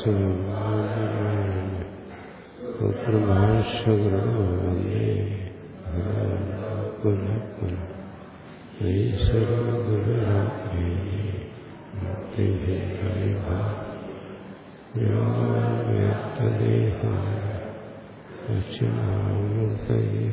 പുത്രഭാഷകൃതേ പുനഃ പുനഃ ഈശ്വര ഗുരുരാജ്ഞേ വ്യക്തദേഹ ദക്ഷിണാമൂർത്തയേ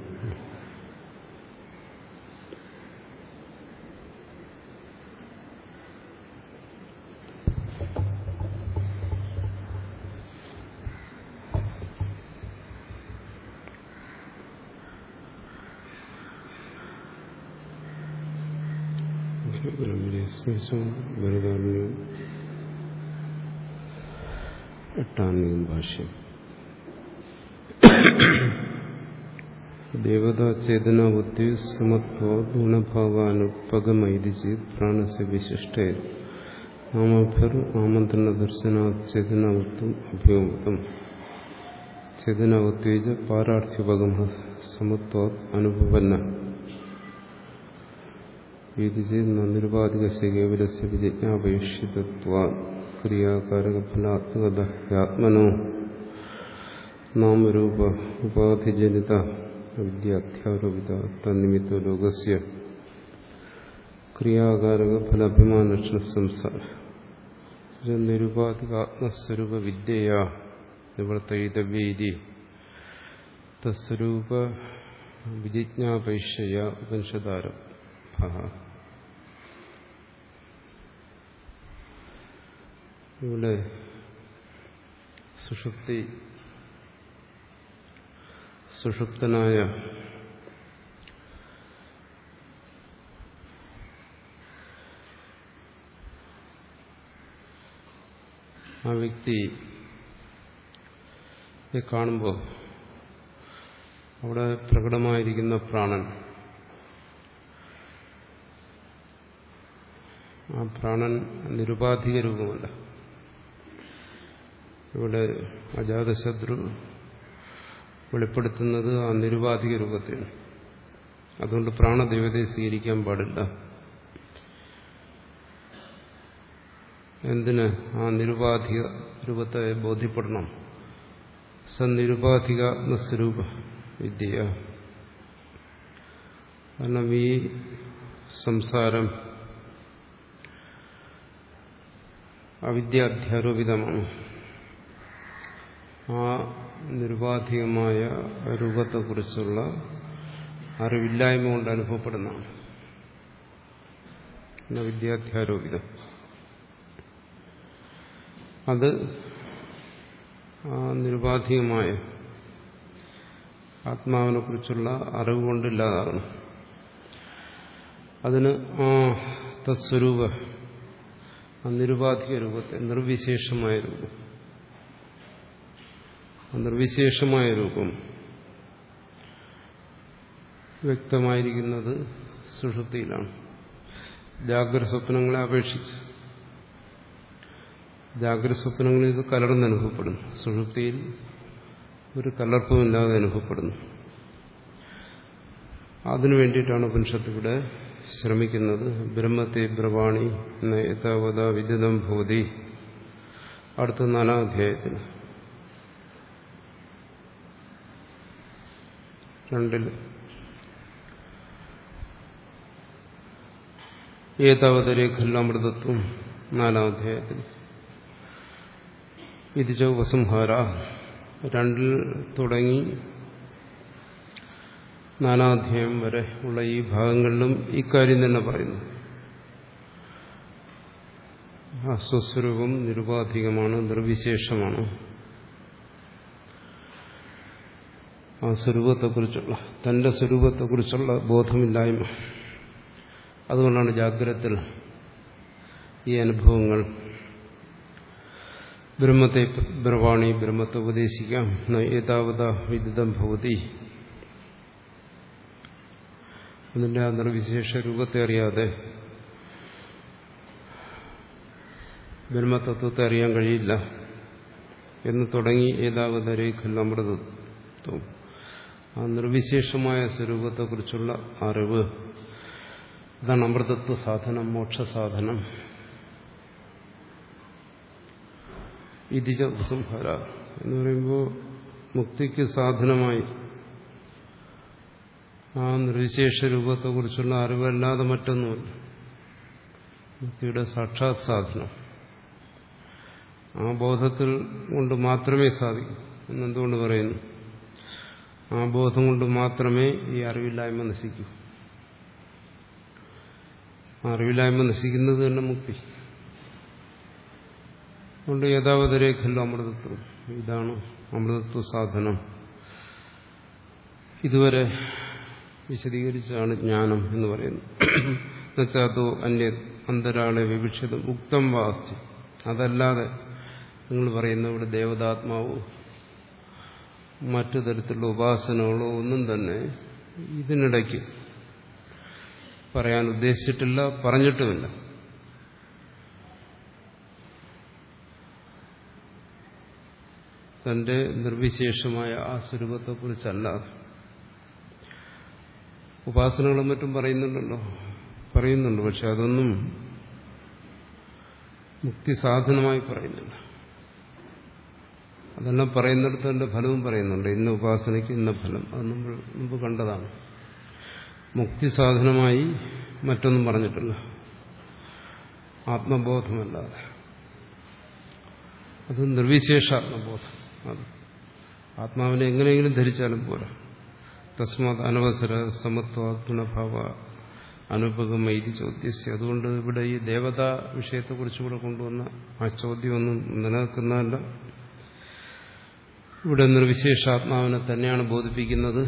ബ്രഹ്മരസ്മിസും ഗുരുകാരുണ്യവും എട്ടാം ഭാഷ്യം ദേവതാ ചേതന ബുദ്ധി സമത്വ ഗുണഭാവാനുപഗമൈതി ചേത് പ്രാണസ്യ വിശിഷ്ടേ നാമഭ്യർ ആമന്ത്രണ ദർശനാത് ചേതനാവത്വം അഭ്യോമതം ചേതനാവത്വേജ പാരാർത്ഥ്യുപഗമ സമത്വ അനുഭവന്ന നിരുപാധികസ്യ കേവലസ്യ വിജിജ്ഞാപേക്ഷിതത്വാ ക്രിയാകാരകഫലാത്മകത ആത്മനോ നാമരൂപ ഉപാധിജനിത വിദ്യാധ്യാരോപിത തന്നിമിത്തോ ലോകസ്യ ക്രിയാകാരക ഫലാഭിമാനക്ഷണ സംസാര നിരുപാധിക ആത്മസ്വരൂപ വിദ്യയാ നിവർത്തയിതവ്യൈതി തസ്വരൂപ വിജിജ്ഞാപേക്ഷയ ഉപനിഷദാരം ഇവിടെ സുഷുപ്തി സുഷുപ്തനായ ആ വ്യക്തി കാണുമ്പോൾ അവിടെ പ്രകടമായിരിക്കുന്ന പ്രാണൻ ആ പ്രാണൻ നിരുപാധിക രൂപമല്ല ഇവിടെ അജാതശത്രു വെളിപ്പെടുത്തുന്നത് ആ നിരുപാധിക രൂപത്തിന് അതുകൊണ്ട് പ്രാണദേവതയെ സ്വീകരിക്കാൻ പാടില്ല എന്തിന് ആ നിരുപാധിക രൂപത്തെ ബോധ്യപ്പെടണം സനിരുപാധിക സ്വരൂപ വിദ്യ കാരണം ഈ സംസാരം അവിദ്യാധ്യാരോപിതമാണ് ആ നിരുപാധികമായ രൂപത്തെക്കുറിച്ചുള്ള അറിവില്ലായ്മ കൊണ്ട് അനുഭവപ്പെടുന്നതാണ് വിദ്യാധ്യാരോപിതം അത് ആ നിരുപാധികമായ ആത്മാവിനെ കുറിച്ചുള്ള അറിവ് കൊണ്ടില്ലാതാകണം അതിന് ആ തസ്വരൂപ ആ നിരുപാധിക രൂപത്തെ നിർവിശേഷമായ രൂപം നിർവിശേഷമായ രൂപം വ്യക്തമായിരിക്കുന്നത് സുഷുപ്തിയിലാണ് ജാഗ്രത സ്വപ്നങ്ങളെ അപേക്ഷിച്ച് ജാഗ്രത സ്വപ്നങ്ങളിൽ ഇത് കലർന്ന് അനുഭവപ്പെടുന്നു സുഷുപ്തിയിൽ ഒരു കലർപ്പുമില്ലാതെ അനുഭവപ്പെടുന്നു അതിനു വേണ്ടിയിട്ടാണ് ഉപനിഷത്ത് ഇവിടെ ശ്രമിക്കുന്നത് ബ്രഹ്മത്തെ ബ്രവാണി യഥാവത വിദിതം ഭൂതി അടുത്ത നാലാം അധ്യായത്തിൽ രണ്ടിൽ ഏതാവതരേഖല്ലാമൃതത്വം നാലാം അധ്യായത്തിൽ ഇതിച്ച ഉപസംഹാര രണ്ടിൽ തുടങ്ങി നാനാധ്യായം വരെ ഉള്ള ഈ ഭാഗങ്ങളിലും ഇക്കാര്യം തന്നെ പറയുന്നു ആ സ്വസ്വരൂപം നിരുപാധികമാണ് നിർവിശേഷമാണ് ആ സ്വരൂപത്തെക്കുറിച്ചുള്ള തന്റെ സ്വരൂപത്തെക്കുറിച്ചുള്ള ബോധമില്ലായ്മ അതുകൊണ്ടാണ് ജാഗ്രതത്തിൽ ഈ അനുഭവങ്ങൾ ബ്രഹ്മത്തെ ബ്രവാണി ബ്രഹ്മത്തെ ഉപദേശിക്കാം ഏതാവത വിദിതം ഭവതി അതിൻ്റെ ആ നിർവിശേഷ രൂപത്തെ അറിയാതെ ബ്രഹ്മതത്വത്തെ അറിയാൻ കഴിയില്ല എന്ന് തുടങ്ങി ഏതാവത രേഖല്ലമൃതത്വം ആ നിർവിശേഷമായ സ്വരൂപത്തെക്കുറിച്ചുള്ള അറിവ് അതാണ് അമൃതത്വ സാധനം മോക്ഷസാധനം ഇതിജ ഉപസംഹാര എന്ന് പറയുമ്പോൾ മുക്തിക്ക് സാധനമായി ആ നിർവിശേഷ രൂപത്തെക്കുറിച്ചുള്ള അറിവല്ലാതെ മറ്റൊന്നുമില്ല മുക്തിയുടെ സാക്ഷാത് സാധനം ആ ബോധത്തിൽ കൊണ്ട് മാത്രമേ സാധിക്കൂ എന്നെന്തുകൊണ്ട് പറയുന്നു ആ ബോധം കൊണ്ട് മാത്രമേ ഈ അറിവില്ലായ്മ നശിക്കൂ അറിവില്ലായ്മ നശിക്കുന്നത് തന്നെ മുക്തി അതുകൊണ്ട് യഥാവതരേഖല്ലോ അമൃതത്വം ഇതാണ് അമൃതത്വ സാധനം ഇതുവരെ വിശദീകരിച്ചാണ് ജ്ഞാനം എന്ന് പറയുന്നത് എന്നുവെച്ചാത്തോ അന്യ അന്തരാളെ വിവക്ഷിതം ഉക്തം വാസ്തി അതല്ലാതെ നിങ്ങൾ പറയുന്ന ഇവിടെ ദേവതാത്മാവോ മറ്റു തരത്തിലുള്ള ഉപാസനകളോ ഒന്നും തന്നെ ഇതിനിടയ്ക്ക് പറയാൻ ഉദ്ദേശിച്ചിട്ടില്ല പറഞ്ഞിട്ടുമില്ല തന്റെ നിർവിശേഷമായ ആ സ്വരൂപത്തെക്കുറിച്ചല്ലാതെ ഉപാസനകളും മറ്റും പറയുന്നുണ്ടല്ലോ പറയുന്നുണ്ട് പക്ഷെ അതൊന്നും മുക്തി സാധനമായി പറയുന്നില്ല അതെല്ലാം പറയുന്നിടത്ത് അതിന്റെ ഫലവും പറയുന്നുണ്ട് ഇന്ന ഉപാസനയ്ക്ക് ഇന്ന ഫലം അത് നമ്മൾ മുമ്പ് കണ്ടതാണ് മുക്തി സാധനമായി മറ്റൊന്നും പറഞ്ഞിട്ടില്ല ആത്മബോധമല്ലാതെ അത് നിർവിശേഷ ആത്മബോധം അത് ആത്മാവിനെ എങ്ങനെയെങ്കിലും ധരിച്ചാലും പോരാ തസ്മാത് അനവസര സമത്വ ഗുണഭാവ അനുപകമൈതി ചോദ്യസ്യ അതുകൊണ്ട് ഇവിടെ ഈ ദേവതാ വിഷയത്തെക്കുറിച്ചുകൂടെ കൊണ്ടുവന്ന ആ ചോദ്യമൊന്നും നിലനിൽക്കുന്നതല്ല ഇവിടെ നിർവിശേഷാത്മാവിനെ തന്നെയാണ് ബോധിപ്പിക്കുന്നത്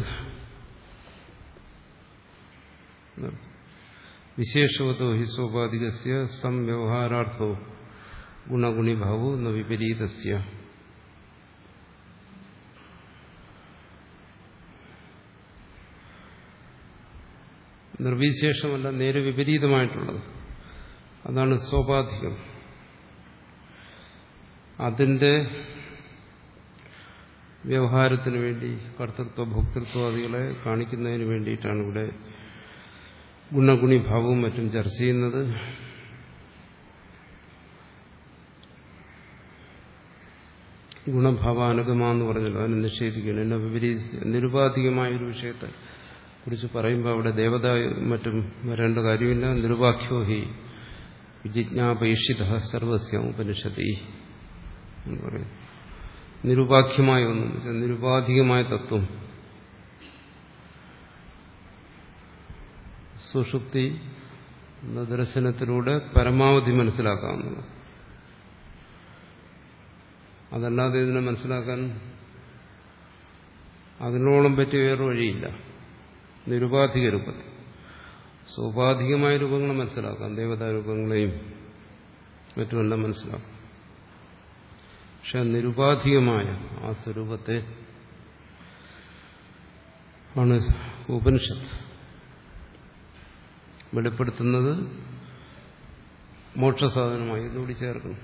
വിശേഷവതോ ഹി സ്വാഭാവികസ്യ സംവ്യവഹാരാർത്ഥോ ഗുണഗുണിഭാവോ ന വിപരീതസ്യ നിർവിശേഷമല്ല നേരെ വിപരീതമായിട്ടുള്ളത് അതാണ് സ്വാഭാവികം അതിന്റെ വ്യവഹാരത്തിന് വേണ്ടി കർത്തൃത്വ ഭോക്തൃത്വാദികളെ കാണിക്കുന്നതിന് വേണ്ടിയിട്ടാണ് ഇവിടെ ഗുണഗുണിഭാവവും മറ്റും ചർച്ച ചെയ്യുന്നത് ഗുണഭാവാനുഗമാന്ന് പറഞ്ഞല്ലോ അതിനെ നിഷേധിക്കണം എന്നെ വിപരീത നിരുപാധികമായ ഒരു വിഷയത്തെ കുറിച്ച് പറയുമ്പോൾ അവിടെ ദേവത മറ്റും വരേണ്ട കാര്യമില്ല നിരുപാഖ്യോ ഹി വിജിജ്ഞാപേക്ഷിത സർവസ്യ ഉപനിഷത്തി എന്ന് പറയും നിരുപാഖ്യമായ ഒന്നും നിരുപാധികമായ തത്വം സുഷുപ്തി എന്ന ദർശനത്തിലൂടെ പരമാവധി മനസ്സിലാക്കാവുന്നത് അതല്ലാതെ ഇതിനെ മനസ്സിലാക്കാൻ അതിനോളം പറ്റിയ വേറെ വഴിയില്ല നിരുപാധിക രൂപത്തിൽ സ്വാഭാവികമായ രൂപങ്ങളെ മനസ്സിലാക്കാം ദേവതാ രൂപങ്ങളെയും മറ്റുമെല്ലാം മനസ്സിലാക്കാം പക്ഷെ നിരുപാധികമായ ആ സ്വരൂപത്തെ ആണ് ഉപനിഷത്ത് വെളിപ്പെടുത്തുന്നത് മോക്ഷസാധനമായി ഇതുകൂടി ചേർക്കണം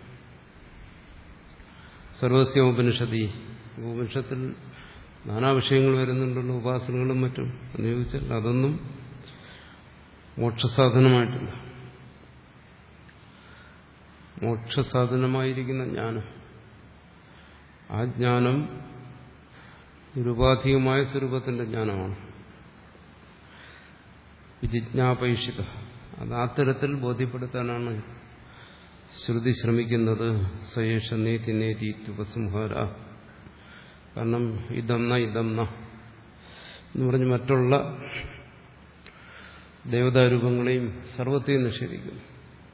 സർവസ്യ ഉപനിഷത്തി ഉപനിഷത്തിൽ നാനാ വിഷയങ്ങൾ വരുന്നുണ്ടല്ലോ ഉപാസനകളും മറ്റും എന്ന് ചോദിച്ചാൽ അതൊന്നും മോക്ഷസാധനമായിട്ടില്ല മോക്ഷസാധനമായിരിക്കുന്ന ജ്ഞാനം ആ ജ്ഞാനം നിരുപാധികമായ സ്വരൂപത്തിന്റെ ജ്ഞാനമാണ് വിജിജ്ഞാപേക്ഷിത അത് ആ തരത്തിൽ ബോധ്യപ്പെടുത്താനാണ് ശ്രുതി ശ്രമിക്കുന്നത് സയേഷ നേതി നേതി ഉപസംഹാര കാരണം ഇതന്ന ഇതന്ന എന്ന് പറഞ്ഞ് മറ്റുള്ള ദേവതാരൂപങ്ങളെയും സർവത്തെയും നിഷേധിക്കുന്നു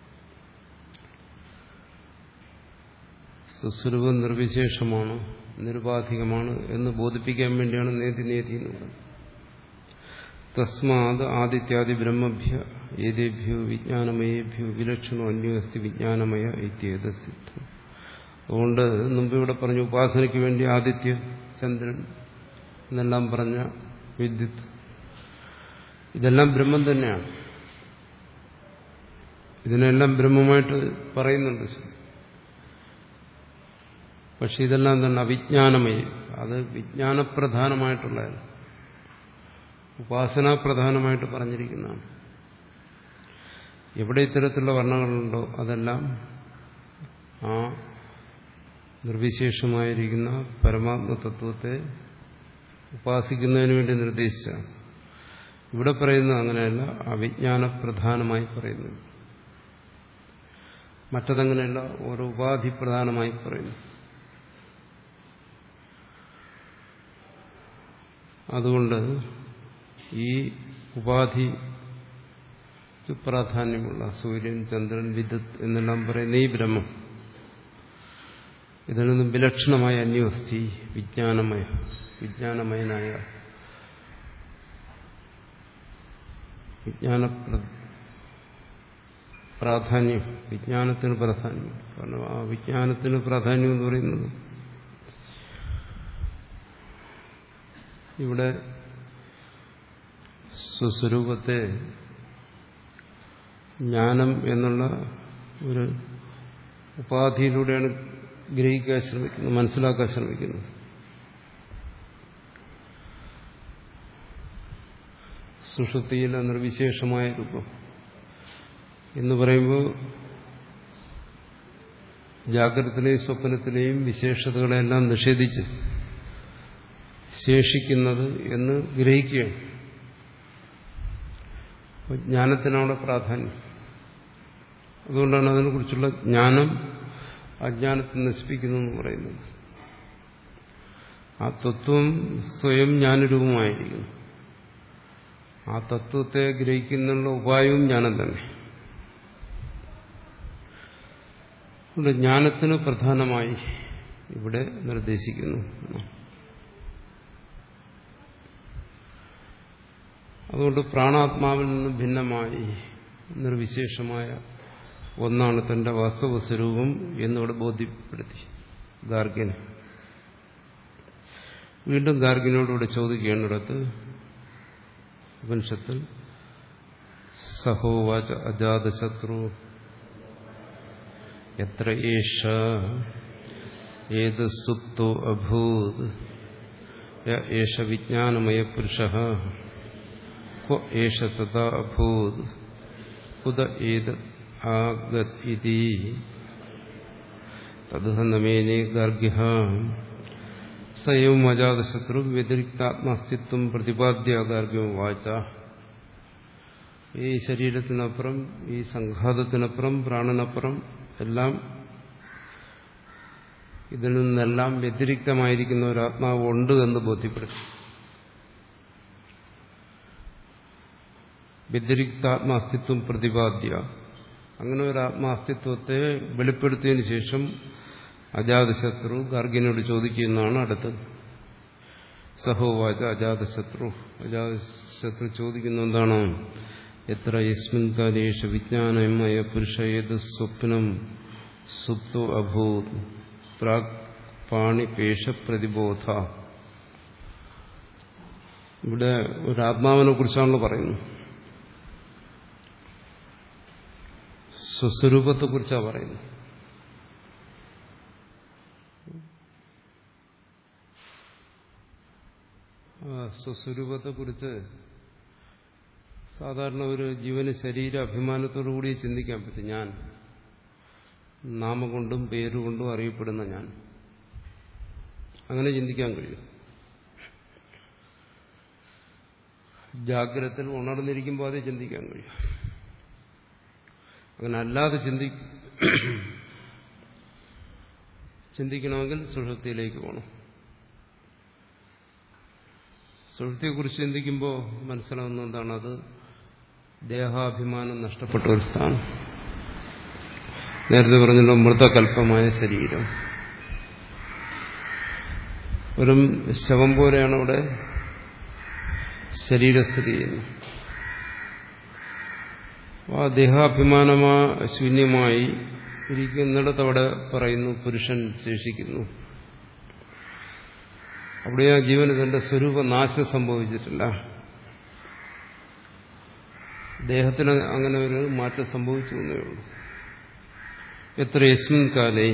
സുസ്വരൂപം നിർവിശേഷമാണ് നിരുപാധികമാണ് എന്ന് ബോധിപ്പിക്കാൻ വേണ്ടിയാണ് നേതി നേതി എന്ന് പറയുന്നത് തസ്മാത് ആദിത്യാദി ബ്രഹ്മഭ്യ ഏതേഭ്യോ വിജ്ഞാനമയേഭ്യോ വിലക്ഷണോ അന്യോസ്തി വിജ്ഞാനമയ ഇത്യേതസിദ്ധം അതുകൊണ്ട് മുമ്പ് ഇവിടെ പറഞ്ഞു ഉപാസനയ്ക്ക് വേണ്ടി ആദിത്യ ചന്ദ്രൻ എന്നെല്ലാം പറഞ്ഞ വിദ്യുത് ഇതെല്ലാം ബ്രഹ്മം തന്നെയാണ് ഇതിനെല്ലാം ബ്രഹ്മമായിട്ട് പറയുന്നുണ്ട് പക്ഷെ ഇതെല്ലാം തന്നെ അവിജ്ഞാനമയ അത് വിജ്ഞാനപ്രധാനമായിട്ടുള്ളതാണ് ഉപാസനാപ്രധാനമായിട്ട് പറഞ്ഞിരിക്കുന്നതാണ് എവിടെ ഇത്തരത്തിലുള്ള വർണ്ണങ്ങളുണ്ടോ അതെല്ലാം ആ നിർവിശേഷമായിരിക്കുന്ന പരമാത്മ തത്വത്തെ ഉപാസിക്കുന്നതിന് വേണ്ടി നിർദ്ദേശിച്ച ഇവിടെ പറയുന്നത് അങ്ങനെയല്ല അവിജ്ഞാന പ്രധാനമായി പറയുന്നു മറ്റതങ്ങനെയല്ല ഓരോ ഉപാധി പ്രധാനമായി പറയുന്നു അതുകൊണ്ട് ഈ ഉപാധി പ്രാധാന്യമുള്ള സൂര്യൻ ചന്ദ്രൻ വിദ്യുത് എന്നെല്ലാം പറയുന്ന ഈ ബ്രഹ്മം ഇതിൽ നിന്നും വിലക്ഷണമായ അന്യവസ്ഥി വിജ്ഞാനമയ വിജ്ഞാനമയനായ വിജ്ഞാന പ്രാധാന്യം വിജ്ഞാനത്തിന് പ്രാധാന്യം കാരണം ആ വിജ്ഞാനത്തിന് പ്രാധാന്യം എന്ന് പറയുന്നത് ഇവിടെ സ്വസ്വരൂപത്തെ ജ്ഞാനം എന്നുള്ള ഒരു ഉപാധിയിലൂടെയാണ് ഗ്രഹിക്കാൻ ശ്രമിക്കുന്നത് മനസ്സിലാക്കാൻ ശ്രമിക്കുന്നത് സുഷുപ്തിയിലെ നിർവിശേഷമായ രൂപം എന്ന് പറയുമ്പോൾ ജാഗ്രതത്തിലെയും സ്വപ്നത്തിലെയും വിശേഷതകളെല്ലാം നിഷേധിച്ച് ശേഷിക്കുന്നത് എന്ന് ഗ്രഹിക്കുകയാണ് ജ്ഞാനത്തിനവിടെ പ്രാധാന്യം അതുകൊണ്ടാണ് അതിനെക്കുറിച്ചുള്ള ജ്ഞാനം അജ്ഞാനത്തെ നശിപ്പിക്കുന്നു എന്ന് പറയുന്നത് ആ തത്വം സ്വയം ജ്ഞാനരൂപമായിരിക്കുന്നു ആ തത്വത്തെ ഗ്രഹിക്കുന്നുള്ള ഉപായവും ജ്ഞാനം തന്നെ അതുകൊണ്ട് ജ്ഞാനത്തിന് പ്രധാനമായി ഇവിടെ നിർദ്ദേശിക്കുന്നു അതുകൊണ്ട് പ്രാണാത്മാവിൽ നിന്ന് ഭിന്നമായി നിർവിശേഷമായ ഒന്നാണ് തന്റെ വാസ്തവ സ്വരൂപം എന്നിവിടെ ബോധ്യപ്പെടുത്തി ഗാർഗ്യന് വീണ്ടും ഗാർഗ്യനോടുകൂടെ ചോദിക്കേണ്ടിടത്ത് ഉപനിഷത്തിൽ സഹോവാച അജാതശത്രു എത്ര ഏഷ ഏത് സുപ്തോ അഭൂത് ഏഷ വിജ്ഞാനമയ പുരുഷ ക്വ ഏഷ തഥാ അഭൂത് കുത ഏത് ആഗത് ഇതി തദ്ഹനമേനെ ഗാർഗ്യ സയവും അജാതശത്രു വ്യതിരിക്താത്മാസ്തിത്വം പ്രതിപാദ്യ ഗാർഗ്യവും വാച്ച ഈ ശരീരത്തിനപ്പുറം ഈ സംഘാതത്തിനപ്പുറം പ്രാണനപ്പുറം എല്ലാം ഇതിൽ നിന്നെല്ലാം വ്യതിരിക്തമായിരിക്കുന്ന ഒരു ആത്മാവ് ഉണ്ട് എന്ന് ബോധ്യപ്പെടുത്തി വ്യതിരിക്താത്മാസ്തിത്വം പ്രതിപാദ്യ അങ്ങനെ ഒരു ആത്മാസ്തിത്വത്തെ വെളിപ്പെടുത്തിയതിനു ശേഷം അജാതശത്രു ഗാർഗിനോട് ചോദിക്കുന്നതാണ് അടുത്തത് സഹോവാച അജാതശത്രു അജാതശത്രു ചോദിക്കുന്ന എന്താണ് എത്ര യസ്മിൻ കാലേഷ വിജ്ഞാനമയ പുരുഷ ഏത് സ്വപ്നം സുപ്തോ അഭൂത് പ്രാക് പാണിപേഷ പ്രതിബോധ ഇവിടെ ഒരു ആത്മാവിനെ കുറിച്ചാണല്ലോ പറയുന്നത് സ്വസ്വരൂപത്തെക്കുറിച്ചാണ് പറയുന്നത് സ്വസ്വരൂപത്തെക്കുറിച്ച് സാധാരണ ഒരു ജീവന് ശരീര അഭിമാനത്തോടു കൂടി ചിന്തിക്കാൻ പറ്റും ഞാൻ നാമം കൊണ്ടും പേരുകൊണ്ടും അറിയപ്പെടുന്ന ഞാൻ അങ്ങനെ ചിന്തിക്കാൻ കഴിയും ജാഗ്രതത്തിൽ ഉണർന്നിരിക്കുമ്പോൾ അത് ചിന്തിക്കാൻ കഴിയും അങ്ങനെ അല്ലാതെ ചിന്തി ചിന്തിക്കണമെങ്കിൽ സുഷുപ്തിയിലേക്ക് പോകണം സുഷുപ്തിയെക്കുറിച്ച് ചിന്തിക്കുമ്പോൾ മനസ്സിലാവുന്ന എന്താണ് അത് ദേഹാഭിമാനം നഷ്ടപ്പെട്ട ഒരു സ്ഥാനം നേരത്തെ പറഞ്ഞല്ലോ മൃതകൽപ്പമായ ശരീരം ഒരു ശവം പോലെയാണ് അവിടെ ശരീരസ്ഥിതി ചെയ്യുന്നത് ആ ദേഹാഭിമാനമാ ശൂന്യമായി ഇരിക്കുന്നിടത്ത് അവിടെ പറയുന്നു പുരുഷൻ ശേഷിക്കുന്നു അവിടെ ആ ജീവന് തന്റെ സ്വരൂപ നാശം സംഭവിച്ചിട്ടില്ല ദേഹത്തിന് അങ്ങനെ ഒരു മാറ്റം സംഭവിച്ചു എന്നേ ഉള്ളൂ എത്ര യസ്മിൻ കാലേ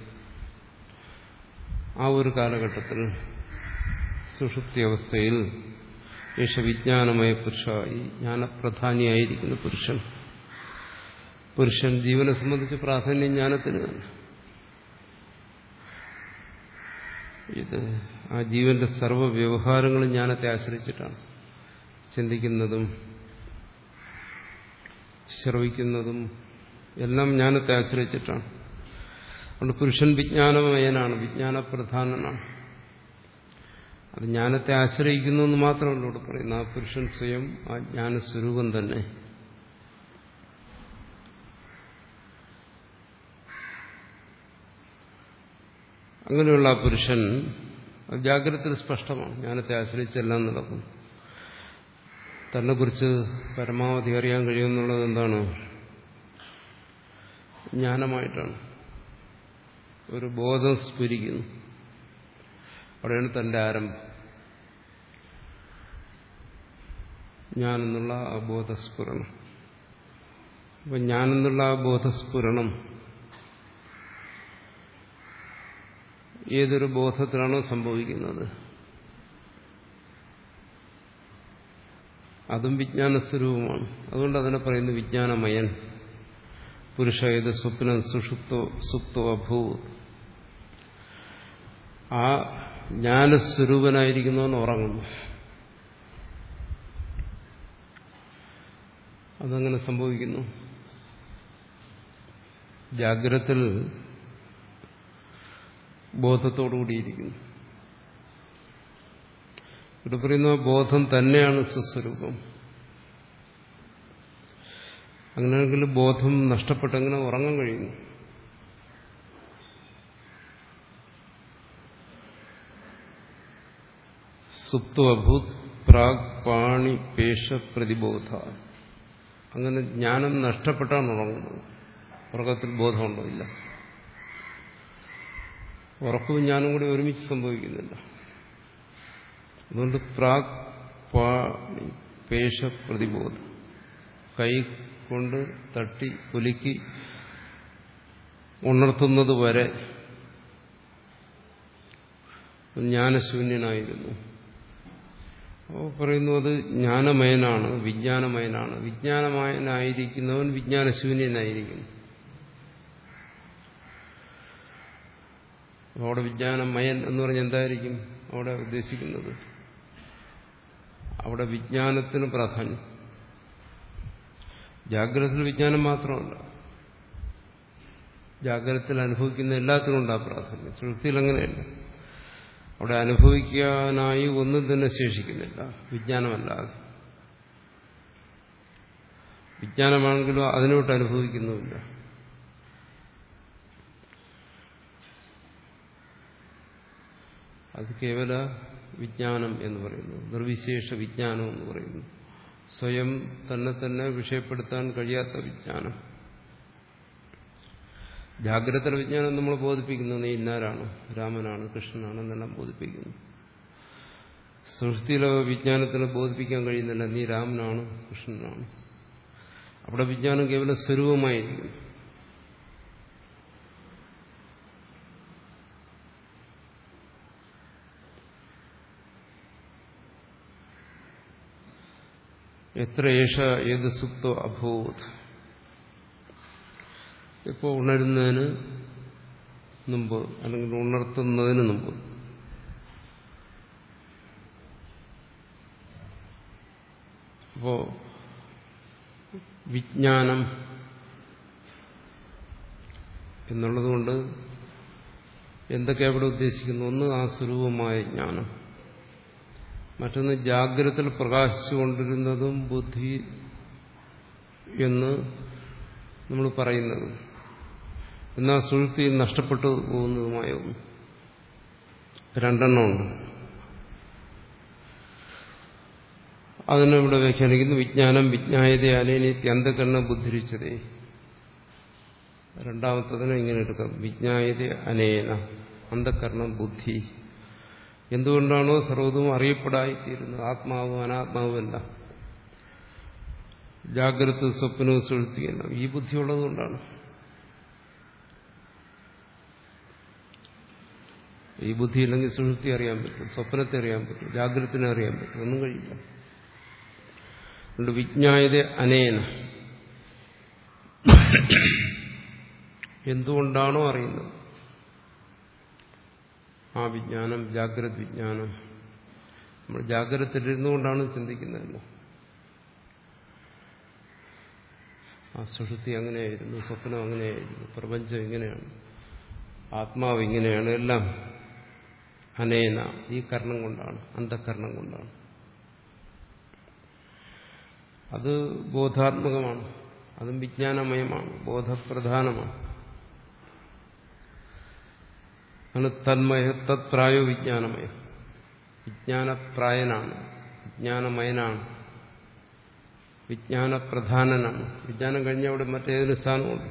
ആ ഒരു കാലഘട്ടത്തിൽ സുഷുപ്തി അവസ്ഥയിൽ യേശ വിജ്ഞാനമയ പുരുഷ ഈ ജ്ഞാനപ്രധാനിയായിരിക്കുന്ന പുരുഷൻ പുരുഷൻ ജീവനെ സംബന്ധിച്ച് പ്രാധാന്യം ജ്ഞാനത്തിന് തന്നെ ഇത് ആ ജീവന്റെ സർവ്വ വ്യവഹാരങ്ങളും ജ്ഞാനത്തെ ആശ്രയിച്ചിട്ടാണ് ചിന്തിക്കുന്നതും ശ്രവിക്കുന്നതും എല്ലാം ജ്ഞാനത്തെ ആശ്രയിച്ചിട്ടാണ് അതുകൊണ്ട് പുരുഷൻ വിജ്ഞാനമയനാണ് വിജ്ഞാനപ്രധാനനാണ് അത് ജ്ഞാനത്തെ ആശ്രയിക്കുന്നു എന്ന് മാത്രമല്ല ഇവിടെ പറയുന്നത് ആ പുരുഷൻ സ്വയം ആ ജ്ഞാനസ്വരൂപം തന്നെ അങ്ങനെയുള്ള ആ പുരുഷൻ ജാഗ്രതത്തിൽ സ്പഷ്ടമാണ് ജ്ഞാനത്തെ ആശ്രയിച്ചെല്ലാം നടക്കും തന്നെ കുറിച്ച് പരമാവധി അറിയാൻ കഴിയുമെന്നുള്ളത് എന്താണ് ജ്ഞാനമായിട്ടാണ് ഒരു ബോധം സ്ഫുരിക്കുന്നു അവിടെയാണ് തന്റെ ആരംഭം ഞാനെന്നുള്ള ആ ബോധസ്ഫുരണം അപ്പം ഞാനെന്നുള്ള ആ ബോധസ്ഫുരണം ഏതൊരു ബോധത്തിലാണോ സംഭവിക്കുന്നത് അതും വിജ്ഞാനസ്വരൂപമാണ് അതുകൊണ്ട് അതിനെ പറയുന്നു വിജ്ഞാനമയൻ പുരുഷ ഏത് സ്വപ്നം സുഷുപ്തോ സുപ്തോ അഭൂ ആ ജ്ഞാനസ്വരൂപനായിരിക്കുന്നവൻ ഉറങ്ങുന്നു അതങ്ങനെ സംഭവിക്കുന്നു ജാഗ്രത്തിൽ ബോധത്തോടുകൂടിയിരിക്കുന്നു ഇവിടെ പറയുന്ന ബോധം തന്നെയാണ് സുസ്വരൂപം അങ്ങനെയാണെങ്കിൽ ബോധം നഷ്ടപ്പെട്ടെങ്ങനെ ഉറങ്ങാൻ കഴിയുന്നു സുപ്തഭൂത് പ്രാഗ് പാണി പേഷ പ്രതിബോധ അങ്ങനെ ജ്ഞാനം നഷ്ടപ്പെട്ടാണ് ഉറങ്ങുന്നത് ഉറക്കത്തിൽ ബോധമുണ്ടോ ഇല്ല ഉറക്കവും ജ്ഞാനം കൂടി ഒരുമിച്ച് സംഭവിക്കുന്നില്ല അതുകൊണ്ട് പ്രാഗ് പാണി പേഷ പ്രതിബോധം കൈ കൊണ്ട് തട്ടി കുലുക്കി ഉണർത്തുന്നത് വരെ ജ്ഞാനശൂന്യനായിരുന്നു അപ്പോൾ പറയുന്നു അത് ജ്ഞാനമയനാണ് വിജ്ഞാനമയനാണ് വിജ്ഞാനമയനായിരിക്കുന്നവൻ വിജ്ഞാനശൂന്യനായിരിക്കുന്നു അവിടെ വിജ്ഞാനമയൻ എന്ന് പറഞ്ഞാൽ എന്തായിരിക്കും അവിടെ ഉദ്ദേശിക്കുന്നത് അവിടെ വിജ്ഞാനത്തിന് പ്രാധാന്യം ജാഗ്രതത്തിൽ വിജ്ഞാനം മാത്രമല്ല ജാഗ്രതത്തിൽ അനുഭവിക്കുന്ന എല്ലാത്തിനും ഉണ്ടാ പ്രാധാന്യം സുഹൃത്തിയിൽ അങ്ങനെയല്ല അവിടെ അനുഭവിക്കാനായി ഒന്നും തന്നെ ശേഷിക്കുന്നില്ല വിജ്ഞാനമല്ലാതെ വിജ്ഞാനമാണെങ്കിലും അതിനോട്ട് അനുഭവിക്കുന്നുമില്ല അത് കേവല വിജ്ഞാനം എന്ന് പറയുന്നു നിർവിശേഷ വിജ്ഞാനം എന്ന് പറയുന്നു സ്വയം തന്നെ തന്നെ വിഷയപ്പെടുത്താൻ കഴിയാത്ത വിജ്ഞാനം ജാഗ്രത വിജ്ഞാനം നമ്മൾ ബോധിപ്പിക്കുന്നു നീ ഇന്നാരാണ് രാമനാണ് കൃഷ്ണനാണ് എന്നെല്ലാം ബോധിപ്പിക്കുന്നു സൃഷ്ടിയിലെ വിജ്ഞാനത്തിന് ബോധിപ്പിക്കാൻ കഴിയുന്നില്ല നീ രാമനാണ് കൃഷ്ണനാണ് അവിടെ വിജ്ഞാനം കേവലം സ്വരൂപമായിരിക്കുന്നു എത്ര ഏഷ ഏത് സുപ്തോ അഭൂത് ഇപ്പോൾ ഉണരുന്നതിന് മുമ്പ് അല്ലെങ്കിൽ ഉണർത്തുന്നതിന് മുമ്പ് അപ്പോ വിജ്ഞാനം എന്നുള്ളതുകൊണ്ട് എന്തൊക്കെ അവിടെ ഉദ്ദേശിക്കുന്നു ഒന്ന് ആ സ്വരൂപമായ ജ്ഞാനം മറ്റൊന്ന് ജാഗ്രതയിൽ പ്രകാശിച്ചുകൊണ്ടിരുന്നതും ബുദ്ധി എന്ന് നമ്മൾ പറയുന്നത് എന്നാൽ സുഹൃത്തിയിൽ നഷ്ടപ്പെട്ടു പോകുന്നതുമായ ഒന്ന് രണ്ടെണ്ണമുണ്ട് അതിനിവിടെ വ്യാഖ്യാനിക്കുന്നു വിജ്ഞാനം വിജ്ഞായതയാലേനി അന്ധകരണ ബുദ്ധിരിച്ചതേ രണ്ടാമത്തതിനെ ഇങ്ങനെ എടുക്കാം വിജ്ഞായത അനേന അന്ധകരണം ബുദ്ധി എന്തുകൊണ്ടാണോ സർവ്വതും അറിയപ്പെടായിത്തീരുന്നത് ആത്മാവും അനാത്മാവുമല്ല ജാഗ്രത സ്വപ്നവും സുഴുത്തിയല്ല ഈ ബുദ്ധിയുള്ളതുകൊണ്ടാണ് ഈ ബുദ്ധിയില്ലെങ്കിൽ സുഴുത്തി അറിയാൻ പറ്റും സ്വപ്നത്തെ അറിയാൻ പറ്റും ജാഗ്രതത്തിനെ അറിയാൻ പറ്റും ഒന്നും കഴിയില്ല അതുകൊണ്ട് വിജ്ഞായത അനേന എന്തുകൊണ്ടാണോ അറിയുന്നത് ആ വിജ്ഞാനം ജാഗ്രത വിജ്ഞാനം നമ്മൾ ജാഗ്രതയിലിരുന്നുകൊണ്ടാണ് ചിന്തിക്കുന്നതല്ലോ ആ സുഷുതി അങ്ങനെയായിരുന്നു സ്വപ്നം അങ്ങനെയായിരുന്നു പ്രപഞ്ചം ഇങ്ങനെയാണ് ആത്മാവ് ഇങ്ങനെയാണ് എല്ലാം അനേന ഈ കർണം കൊണ്ടാണ് അന്ധകരണം കൊണ്ടാണ് അത് ബോധാത്മകമാണ് അതും വിജ്ഞാനമയമാണ് ബോധപ്രധാനമാണ് ആണ് തന്മയ തത്പ്രായോ വിജ്ഞാനമയം വിജ്ഞാനപ്രായനാണ് വിജ്ഞാനമയനാണ് വിജ്ഞാനപ്രധാനനാണ് വിജ്ഞാനം കഴിഞ്ഞ അവിടെ മറ്റേതൊരു സ്ഥാനമുണ്ട്